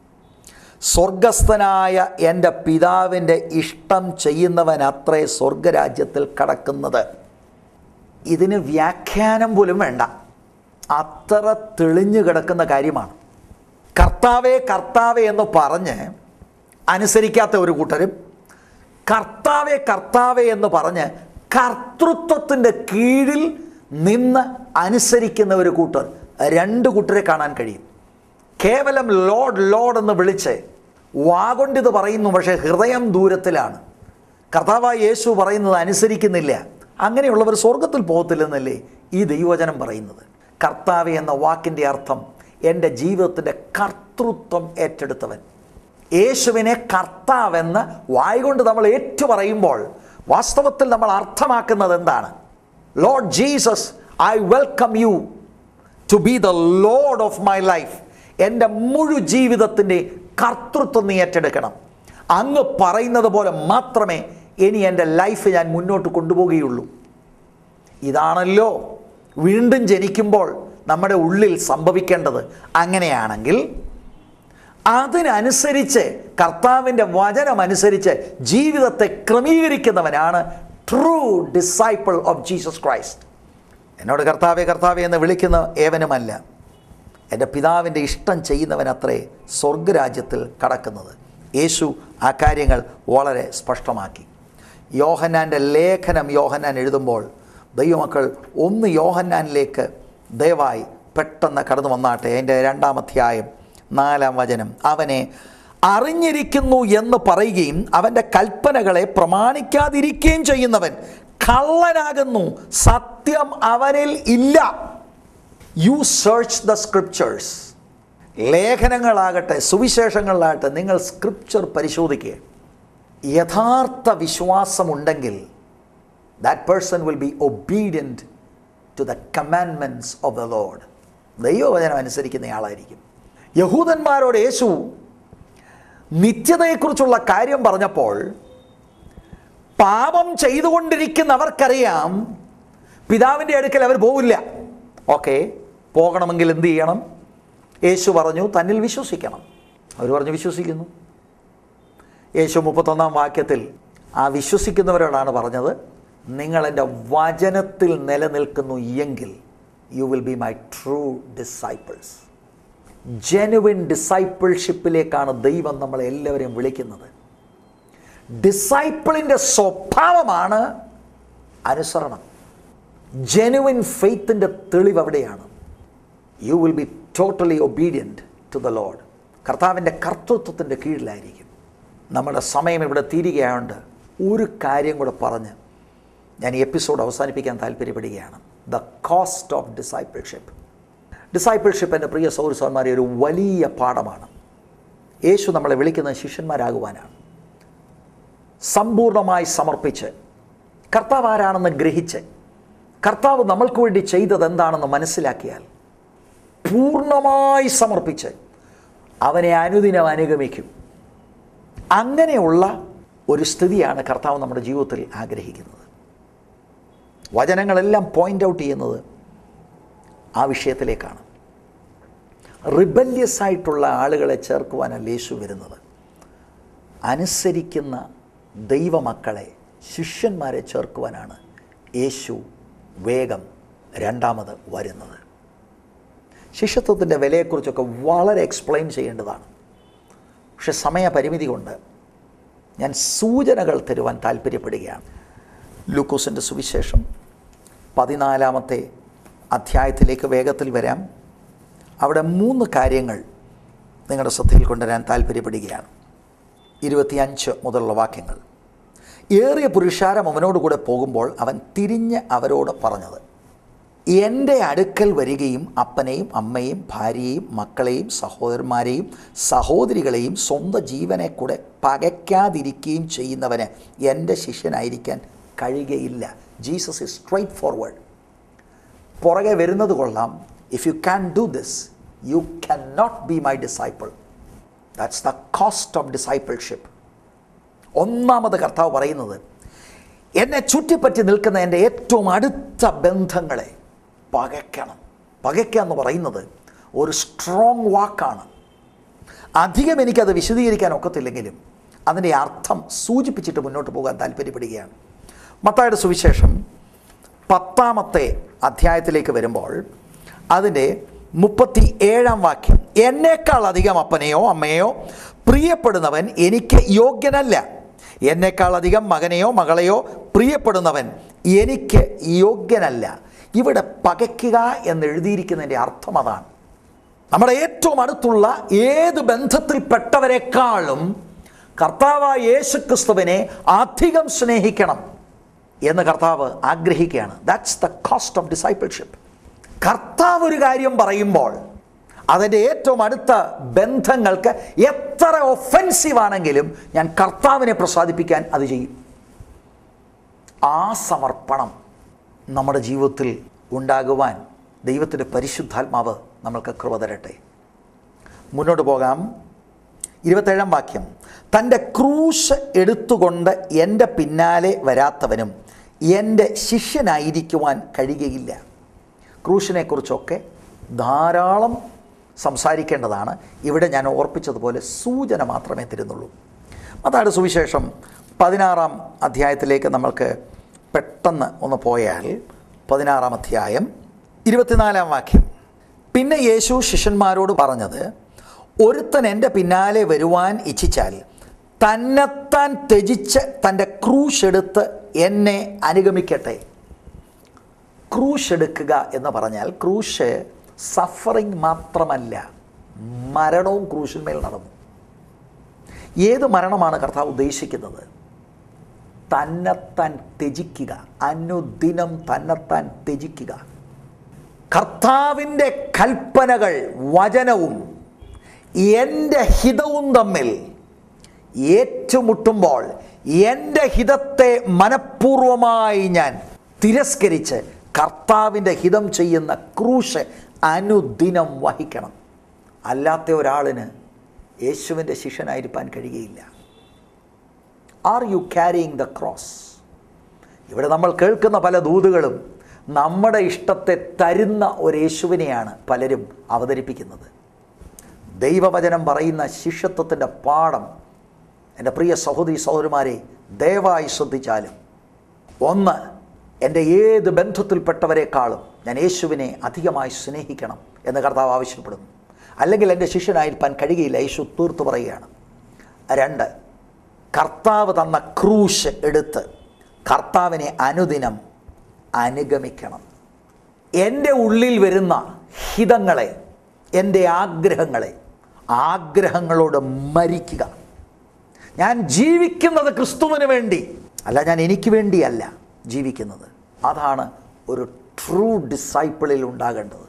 സ്വർഗസ്ഥനായ എൻ്റെ പിതാവിൻ്റെ ഇഷ്ടം ചെയ്യുന്നവൻ അത്രേ സ്വർഗരാജ്യത്തിൽ കടക്കുന്നത് ഇതിന് വ്യാഖ്യാനം പോലും വേണ്ട അത്ര തെളിഞ്ഞു കിടക്കുന്ന കാര്യമാണ് കർത്താവേ കർത്താവേ എന്ന് പറഞ്ഞ് അനുസരിക്കാത്ത ഒരു കൂട്ടരും കർത്താവേ കർത്താവേ എന്ന് പറഞ്ഞ് കർത്തൃത്വത്തിൻ്റെ കീഴിൽ നിന്ന് അനുസരിക്കുന്ന ഒരു കൂട്ടർ രണ്ട് കൂട്ടരെ കാണാൻ കഴിയും കേവലം ലോഡ് ലോഡ് എന്ന് വിളിച്ച് വാഗൊണ്ടിത് പറയുന്നു പക്ഷേ ഹൃദയം ദൂരത്തിലാണ് കർത്താവായ യേശു പറയുന്നത് അനുസരിക്കുന്നില്ല അങ്ങനെയുള്ളവർ സ്വർഗത്തിൽ പോകത്തില്ലെന്നല്ലേ ഈ ദൈവവചനം പറയുന്നത് കർത്താവ് എന്ന വാക്കിൻ്റെ അർത്ഥം എൻ്റെ ജീവിതത്തിൻ്റെ കർത്തൃത്വം ഏറ്റെടുത്തവൻ യേശുവിനെ കർത്താവെന്ന് വായികൊണ്ട് നമ്മൾ ഏറ്റു പറയുമ്പോൾ വാസ്തവത്തിൽ നമ്മൾ അർത്ഥമാക്കുന്നത് എന്താണ് lord Jesus I welcome you to be the lord of my life എൻ്റെ മുഴു ജീവിതത്തിൻ്റെ കർത്തൃത്വം നീ ഏറ്റെടുക്കണം അങ്ങ് പറയുന്നത് പോലെ മാത്രമേ ഇനി എൻ്റെ ലൈഫ് ഞാൻ മുന്നോട്ട് കൊണ്ടുപോകുകയുള്ളൂ ഇതാണല്ലോ വീണ്ടും ജനിക്കുമ്പോൾ നമ്മുടെ ഉള്ളിൽ സംഭവിക്കേണ്ടത് അങ്ങനെയാണെങ്കിൽ അതിനനുസരിച്ച് കർത്താവിൻ്റെ വചനമനുസരിച്ച് ജീവിതത്തെ ക്രമീകരിക്കുന്നവനാണ് true disciple of Jesus Christ എന്നോട് കർത്താവെ കർത്താവെ എന്ന് വിളിക്കുന്ന ഏവനുമല്ല എൻ്റെ പിതാവിൻ്റെ ഇഷ്ടം ചെയ്യുന്നവൻ അത്രേ സ്വർഗരാജ്യത്തിൽ കടക്കുന്നത് യേശു ആ കാര്യങ്ങൾ വളരെ സ്പഷ്ടമാക്കി യോഹന്നാൻ്റെ ലേഖനം യോഹന്നാൻ എഴുതുമ്പോൾ ദൈവമക്കൾ ഒന്ന് യോഹന്നാനിലേക്ക് ദയവായി പെട്ടെന്ന് കടന്നു വന്നാട്ടെ അതിൻ്റെ രണ്ടാം അധ്യായം നാലാം വചനം അവനെ അറിഞ്ഞിരിക്കുന്നു എന്ന് പറയുകയും അവൻ്റെ കൽപ്പനകളെ പ്രമാണിക്കാതിരിക്കുകയും ചെയ്യുന്നവൻ കള്ളനാകുന്നു സത്യം അവനിൽ ഇല്ല യു സെർച്ച് ദ സ്ക്രിപ്ചേഴ്സ് ലേഖനങ്ങളാകട്ടെ സുവിശേഷങ്ങളിലാകട്ടെ നിങ്ങൾ സ്ക്രിപ്ചർ പരിശോധിക്കുക യഥാർത്ഥ വിശ്വാസമുണ്ടെങ്കിൽ that person will be obedient to the commandments of the lord ദൈവവചനം അനുസരിക്കുന്നയാളായിരിക്കും യഹൂദന്മാരോട് യേശു നിത്യതയെക്കുറിച്ചുള്ള കാര്യം പറഞ്ഞപ്പോൾ പാപം ചെയ്തുകൊണ്ടിരിക്കുന്നവർക്കറിയാം പിതാവിൻ്റെ അടുക്കൽ അവർ പോവില്ല ഓക്കെ പോകണമെങ്കിൽ എന്ത് ചെയ്യണം യേശു പറഞ്ഞു തന്നിൽ വിശ്വസിക്കണം അവർ പറഞ്ഞു വിശ്വസിക്കുന്നു യേശു മുപ്പത്തൊന്നാം വാക്യത്തിൽ ആ വിശ്വസിക്കുന്നവരോടാണ് പറഞ്ഞത് നിങ്ങൾ എൻ്റെ വചനത്തിൽ നിലനിൽക്കുന്നു എങ്കിൽ you will be my true disciples genuine ഡിസൈപ്പിൾഷിപ്പിലേക്കാണ് ദൈവം നമ്മളെ എല്ലാവരെയും വിളിക്കുന്നത് ഡിസൈപ്പിളിൻ്റെ സ്വഭാവമാണ് അനുസരണം ജെനുവിൻ ഫെയ്ത്തിൻ്റെ തെളിവ് അവിടെയാണ് you will be totally obedient to the lord കർത്താവിൻ്റെ കർത്തൃത്വത്തിൻ്റെ കീഴിലായിരിക്കും നമ്മുടെ സമയം ഇവിടെ തീരുകയായതുകൊണ്ട് ഒരു കാര്യം കൂടെ പറഞ്ഞ് ഞാൻ ഈ എപ്പിസോഡ് അവസാനിപ്പിക്കാൻ താല്പര്യപ്പെടുകയാണ് the cost of discipleship discipleship എൻ്റെ പ്രിയ സൗരസന്മാരെ ഒരു വലിയ പാഠമാണ് യേശു നമ്മളെ വിളിക്കുന്ന ശിഷ്യന്മാരാകുവാനാണ് സമ്പൂർണ്ണമായി സമർപ്പിച്ച് കർത്താവ് ആരാണെന്ന് ഗ്രഹിച്ച് കർത്താവ് നമ്മൾക്ക് വേണ്ടി ചെയ്തത് എന്താണെന്ന് മനസ്സിലാക്കിയാൽ പൂർണ്ണമായി സമർപ്പിച്ച് അവനെ അനുദിനം അനുഗമിക്കും അങ്ങനെയുള്ള ഒരു സ്ഥിതിയാണ് കർത്താവ് നമ്മുടെ ജീവിതത്തിൽ ആഗ്രഹിക്കുന്നത് വചനങ്ങളെല്ലാം പോയിൻ്റ് ഔട്ട് ചെയ്യുന്നത് ആ വിഷയത്തിലേക്കാണ് റിബല്യസ് ആയിട്ടുള്ള ആളുകളെ ചേർക്കുവാനല്ല യേശു വരുന്നത് അനുസരിക്കുന്ന ദൈവമക്കളെ ശിഷ്യന്മാരെ ചേർക്കുവാനാണ് യേശു വേഗം രണ്ടാമത് വരുന്നത് ശിഷ്യത്വത്തിൻ്റെ വിലയെക്കുറിച്ചൊക്കെ വളരെ എക്സ്പ്ലെയിൻ ചെയ്യേണ്ടതാണ് പക്ഷെ സമയപരിമിതി കൊണ്ട് ഞാൻ സൂചനകൾ തരുവാൻ താല്പര്യപ്പെടുകയാണ് ലൂക്കോസിൻ്റെ സുവിശേഷം പതിനാലാമത്തെ അധ്യായത്തിലേക്ക് വേഗത്തിൽ വരാം അവിടെ മൂന്ന് കാര്യങ്ങൾ നിങ്ങളുടെ ശ്രദ്ധയിൽ കൊണ്ടുവരാൻ താല്പര്യപ്പെടുകയാണ് ഇരുപത്തിയഞ്ച് മുതലുള്ള വാക്യങ്ങൾ ഏറിയ പുരുഷാരം അവനോടുകൂടെ പോകുമ്പോൾ അവൻ തിരിഞ്ഞ് അവരോട് പറഞ്ഞത് എൻ്റെ അടുക്കൽ വരികയും അപ്പനെയും അമ്മയും ഭാര്യയെയും മക്കളെയും സഹോദരന്മാരെയും സഹോദരികളെയും സ്വന്തം ജീവനെ കൂടെ പകയ്ക്കാതിരിക്കുകയും ചെയ്യുന്നവന് എൻ്റെ ശിഷ്യനായിരിക്കാൻ കഴിയുകയില്ല ജീസസ് ഇസ് സ്ട്രൈറ്റ് ഫോർവേഡ് പുറകെ വരുന്നത് കൊള്ളാം if you can do this you can not be my disciple that's the cost of discipleship ഒന്നാമത് കർത്താവ് പറയുന്നത് എന്നെ ചുറ്റിപ്പറ്റി നിൽക്കുന്ന എൻ്റെ ഏറ്റവും അടുത്ത ബന്ധങ്ങളെ പകയ്ക്കണം പകയ്ക്കുക എന്ന് പറയുന്നത് ഒരു സ്ട്രോങ് വാക്കാണ് അധികം എനിക്കത് വിശദീകരിക്കാൻ ഒക്കത്തില്ലെങ്കിലും അതിൻ്റെ അർത്ഥം സൂചിപ്പിച്ചിട്ട് മുന്നോട്ട് പോകാൻ താല്പര്യപ്പെടുകയാണ് മത്തായുടെ സുവിശേഷം പത്താമത്തെ അധ്യായത്തിലേക്ക് വരുമ്പോൾ അതിൻ്റെ മുപ്പത്തി ഏഴാം വാക്യം എന്നേക്കാൾ അധികം അപ്പനെയോ അമ്മയോ പ്രിയപ്പെടുന്നവൻ എനിക്ക് യോഗ്യനല്ല എന്നേക്കാൾ അധികം മകനെയോ മകളെയോ പ്രിയപ്പെടുന്നവൻ എനിക്ക് യോഗ്യനല്ല ഇവിടെ പകയ്ക്കുക എന്ന് എഴുതിയിരിക്കുന്നതിൻ്റെ അർത്ഥം അതാണ് നമ്മുടെ ഏറ്റവും അടുത്തുള്ള ഏത് ബന്ധത്തിൽപ്പെട്ടവരെക്കാളും കർത്താവായ യേശു ക്രിസ്തുവിനെ അധികം സ്നേഹിക്കണം എന്ന് കർത്താവ് ആഗ്രഹിക്കുകയാണ് that's the cost of discipleship കർത്താവ് ഒരു കാര്യം പറയുമ്പോൾ അതിൻ്റെ ഏറ്റവും അടുത്ത ബന്ധങ്ങൾക്ക് എത്ര ഒഫെൻസീവ് ആണെങ്കിലും ഞാൻ കർത്താവിനെ പ്രസാദിപ്പിക്കാൻ അത് ചെയ്യും ആ സമർപ്പണം നമ്മുടെ ജീവിതത്തിൽ ഉണ്ടാകുവാൻ ദൈവത്തിൻ്റെ പരിശുദ്ധാത്മാവ് നമ്മൾക്ക് കൃപ തരട്ടെ മുന്നോട്ട് പോകാം ഇരുപത്തേഴാം വാക്യം തൻ്റെ ക്രൂശ് എടുത്തുകൊണ്ട് എൻ്റെ പിന്നാലെ വരാത്തവനും എൻ്റെ ശിഷ്യനായിരിക്കുവാൻ കഴിയുകയില്ല ക്രൂശിനെക്കുറിച്ചൊക്കെ ധാരാളം സംസാരിക്കേണ്ടതാണ് ഇവിടെ ഞാൻ ഓർപ്പിച്ചതുപോലെ സൂചന മാത്രമേ തരുന്നുള്ളൂ അതാണ് സുവിശേഷം പതിനാറാം അധ്യായത്തിലേക്ക് നമ്മൾക്ക് പെട്ടെന്ന് ഒന്ന് പോയാൽ പതിനാറാം അധ്യായം ഇരുപത്തിനാലാം വാക്യം പിന്നെ യേശു ശിഷ്യന്മാരോട് പറഞ്ഞത് ഒരുത്തൻ എൻ്റെ പിന്നാലെ വരുവാൻ ഇച്ഛിച്ചാൽ തന്നെത്താൻ ത്യജിച്ച് തൻ്റെ ക്രൂശ് എടുത്ത് എന്നെ അനുഗമിക്കട്ടെ ക്രൂശ് എടുക്കുക എന്ന് പറഞ്ഞാൽ ക്രൂശ് സഫറിങ് മാത്രമല്ല മരണവും ക്രൂശിന്മേൽ നടന്നു ഏത് മരണമാണ് കർത്താവ് ഉദ്ദേശിക്കുന്നത് തന്നെത്താൻ ത്യജിക്കുക അനുദിനം തന്നെത്താൻ ത്യജിക്കുക കർത്താവിൻ്റെ കൽപ്പനകൾ വചനവും എൻ്റെ ഹിതവും തമ്മിൽ ഏറ്റുമുട്ടുമ്പോൾ എൻ്റെ ഹിതത്തെ മനഃപൂർവമായി ഞാൻ തിരസ്കരിച്ച് കർത്താവിൻ്റെ ഹിതം ചെയ്യുന്ന ക്രൂശ് അനുദിനം വഹിക്കണം അല്ലാത്ത ഒരാളിന് യേശുവിൻ്റെ ശിഷ്യനായിരിക്കാൻ കഴിയുകയില്ല are you carrying the cross ഇവിടെ നമ്മൾ കേൾക്കുന്ന പല ദൂതുകളും നമ്മുടെ ഇഷ്ടത്തെ തരുന്ന ഒരു യേശുവിനെയാണ് പലരും അവതരിപ്പിക്കുന്നത് ദൈവവചനം പറയുന്ന ശിഷ്യത്വത്തിൻ്റെ പാഠം എൻ്റെ പ്രിയ സഹോദരി സഹോദരിമാരെ ദയവായി ശ്രദ്ധിച്ചാലും ഒന്ന് എൻ്റെ ഏത് ബന്ധത്തിൽപ്പെട്ടവരെക്കാളും ഞാൻ യേശുവിനെ അധികമായി സ്നേഹിക്കണം എന്ന് കർത്താവ് ആവശ്യപ്പെടുന്നു അല്ലെങ്കിൽ എൻ്റെ ശിഷ്യനായിരിക്കാൻ കഴിയുകയില്ല യേശു തീർത്തു പറയുകയാണ് രണ്ട് കർത്താവ് തന്ന ക്രൂശ് എടുത്ത് കർത്താവിനെ അനുദിനം അനുഗമിക്കണം എൻ്റെ ഉള്ളിൽ വരുന്ന ഹിതങ്ങളെ എൻ്റെ ആഗ്രഹങ്ങളെ ആഗ്രഹങ്ങളോട് മരിക്കുക ഞാൻ ജീവിക്കുന്നത് ക്രിസ്തുവിന് വേണ്ടി അല്ല ഞാൻ എനിക്ക് വേണ്ടിയല്ല ജീവിക്കുന്നത് അതാണ് ഒരു ട്രൂ ഡിസൈപ്പിളിൽ ഉണ്ടാകേണ്ടത്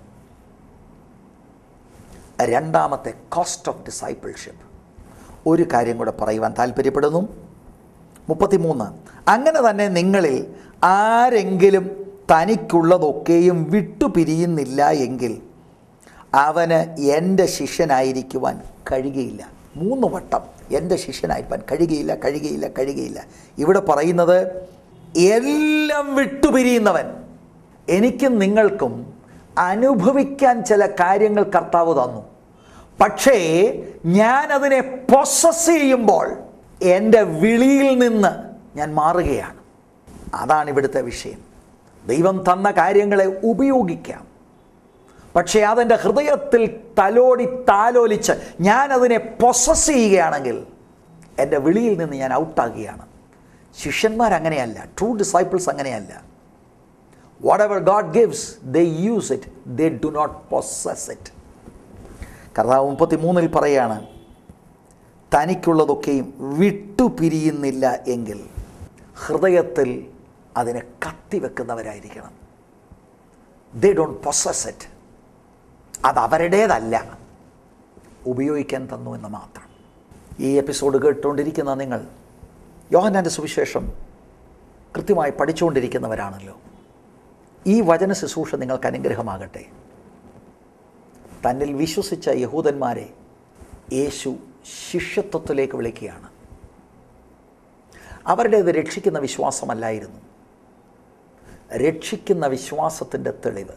രണ്ടാമത്തെ കോസ്റ്റ് ഓഫ് ഡിസൈപ്പിൾഷിപ്പ് ഒരു കാര്യം കൂടെ പറയുവാൻ താല്പര്യപ്പെടുന്നു മുപ്പത്തിമൂന്ന് അങ്ങനെ തന്നെ നിങ്ങളിൽ ആരെങ്കിലും തനിക്കുള്ളതൊക്കെയും വിട്ടുപിരിയുന്നില്ല എങ്കിൽ അവന് എൻ്റെ ശിഷ്യനായിരിക്കുവാൻ കഴിയുകയില്ല മൂന്ന് വട്ടം എൻ്റെ ശിഷ്യനായിരിക്കാൻ കഴിയുകയില്ല കഴിയുകയില്ല കഴിയുകയില്ല ഇവിടെ പറയുന്നത് എല്ലാം വിട്ടുപിരിയുന്നവൻ എനിക്കും നിങ്ങൾക്കും അനുഭവിക്കാൻ ചില കാര്യങ്ങൾ കർത്താവ് തന്നു പക്ഷേ ഞാനതിനെ പ്രൊസസ് ചെയ്യുമ്പോൾ എൻ്റെ വിളിയിൽ നിന്ന് ഞാൻ മാറുകയാണ് അതാണ് ഇവിടുത്തെ വിഷയം ദൈവം തന്ന കാര്യങ്ങളെ ഉപയോഗിക്കാം പക്ഷേ അതെൻ്റെ ഹൃദയത്തിൽ തലോടി താലോലിച്ച് ഞാനതിനെ പ്രൊസസ് ചെയ്യുകയാണെങ്കിൽ എൻ്റെ വിളിയിൽ നിന്ന് ഞാൻ ഔട്ടാകുകയാണ് ശിഷ്യന്മാരങ്ങനെയല്ല ട്രൂ ഡിസൈപ്പിൾസ് അങ്ങനെയല്ല whatever God gives they use it they do not possess it കർത്താവ് മുപ്പത്തി മൂന്നിൽ പറയാണ് തനിക്കുള്ളതൊക്കെയും വിട്ടുപിരിയുന്നില്ല എങ്കിൽ ഹൃദയത്തിൽ അതിനെ കത്തിവെക്കുന്നവരായിരിക്കണം ദേ ഡോണ്ട് പൊസസ് ഇറ്റ് അത് അവരുടേതല്ല ഉപയോഗിക്കാൻ തന്നു എന്ന് മാത്രം ഈ എപ്പിസോഡ് കേട്ടുകൊണ്ടിരിക്കുന്ന നിങ്ങൾ യോഹന്നാൻ്റെ സുവിശേഷം കൃത്യമായി പഠിച്ചുകൊണ്ടിരിക്കുന്നവരാണല്ലോ ഈ വചന ശുശ്രൂഷ നിങ്ങൾക്ക് അനുഗ്രഹമാകട്ടെ തന്നിൽ വിശ്വസിച്ച യഹൂദന്മാരെ യേശു ശിഷ്യത്വത്തിലേക്ക് വിളിക്കുകയാണ് അവരുടേത് രക്ഷിക്കുന്ന വിശ്വാസമല്ലായിരുന്നു രക്ഷിക്കുന്ന വിശ്വാസത്തിൻ്റെ തെളിവ്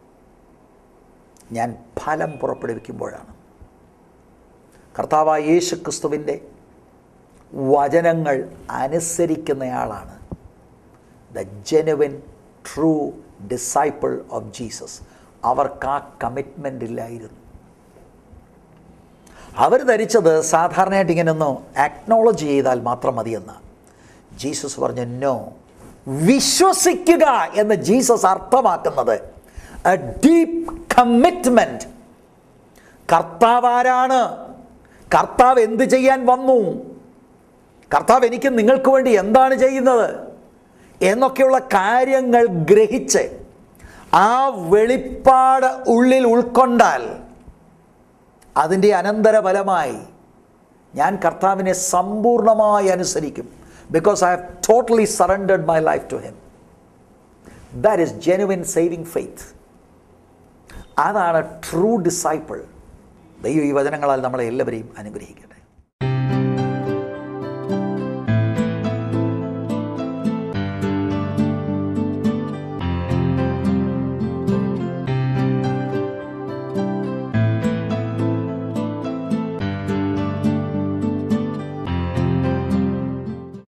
ഞാൻ ഫലം പുറപ്പെടുവിക്കുമ്പോഴാണ് കർത്താവായ യേശു ക്രിസ്തുവിൻ്റെ വചനങ്ങൾ അനുസരിക്കുന്നയാളാണ് the genuine true disciple of Jesus അവർക്ക് ആ കമ്മിറ്റ്മെൻ്റ് ഇല്ലായിരുന്നു അവർ ധരിച്ചത് സാധാരണയായിട്ട് ഇങ്ങനെ ഒന്ന് അക്നോളജ് ചെയ്താൽ മാത്രം മതിയെന്ന് ജീസസ് പറഞ്ഞു നോ വിശ്വസിക്കുക എന്ന് ജീസസ് അർത്ഥമാക്കുന്നത് എ ഡീപ്പ് കമ്മിറ്റ്മെൻറ്റ് കർത്താവ് ആരാണ് കർത്താവ് എന്ത് ചെയ്യാൻ വന്നു കർത്താവ് എനിക്ക് നിങ്ങൾക്ക് വേണ്ടി എന്താണ് ചെയ്യുന്നത് എന്നൊക്കെയുള്ള കാര്യങ്ങൾ ഗ്രഹിച്ച് ആ വെളിപ്പാട് ഉള്ളിൽ ഉൾക്കൊണ്ടാൽ അതിൻ്റെ അനന്തരഫലമായി ഞാൻ കർത്താവിനെ സമ്പൂർണ്ണമായി അനുസരിക്കും because I have totally surrendered my life to him that is genuine saving faith അതാണ് ട്രൂ ഡിസൈപ്പിൾ ദൈവം ഈ വചനങ്ങളാൽ നമ്മളെ എല്ലാവരെയും അനുഗ്രഹിക്കട്ടെ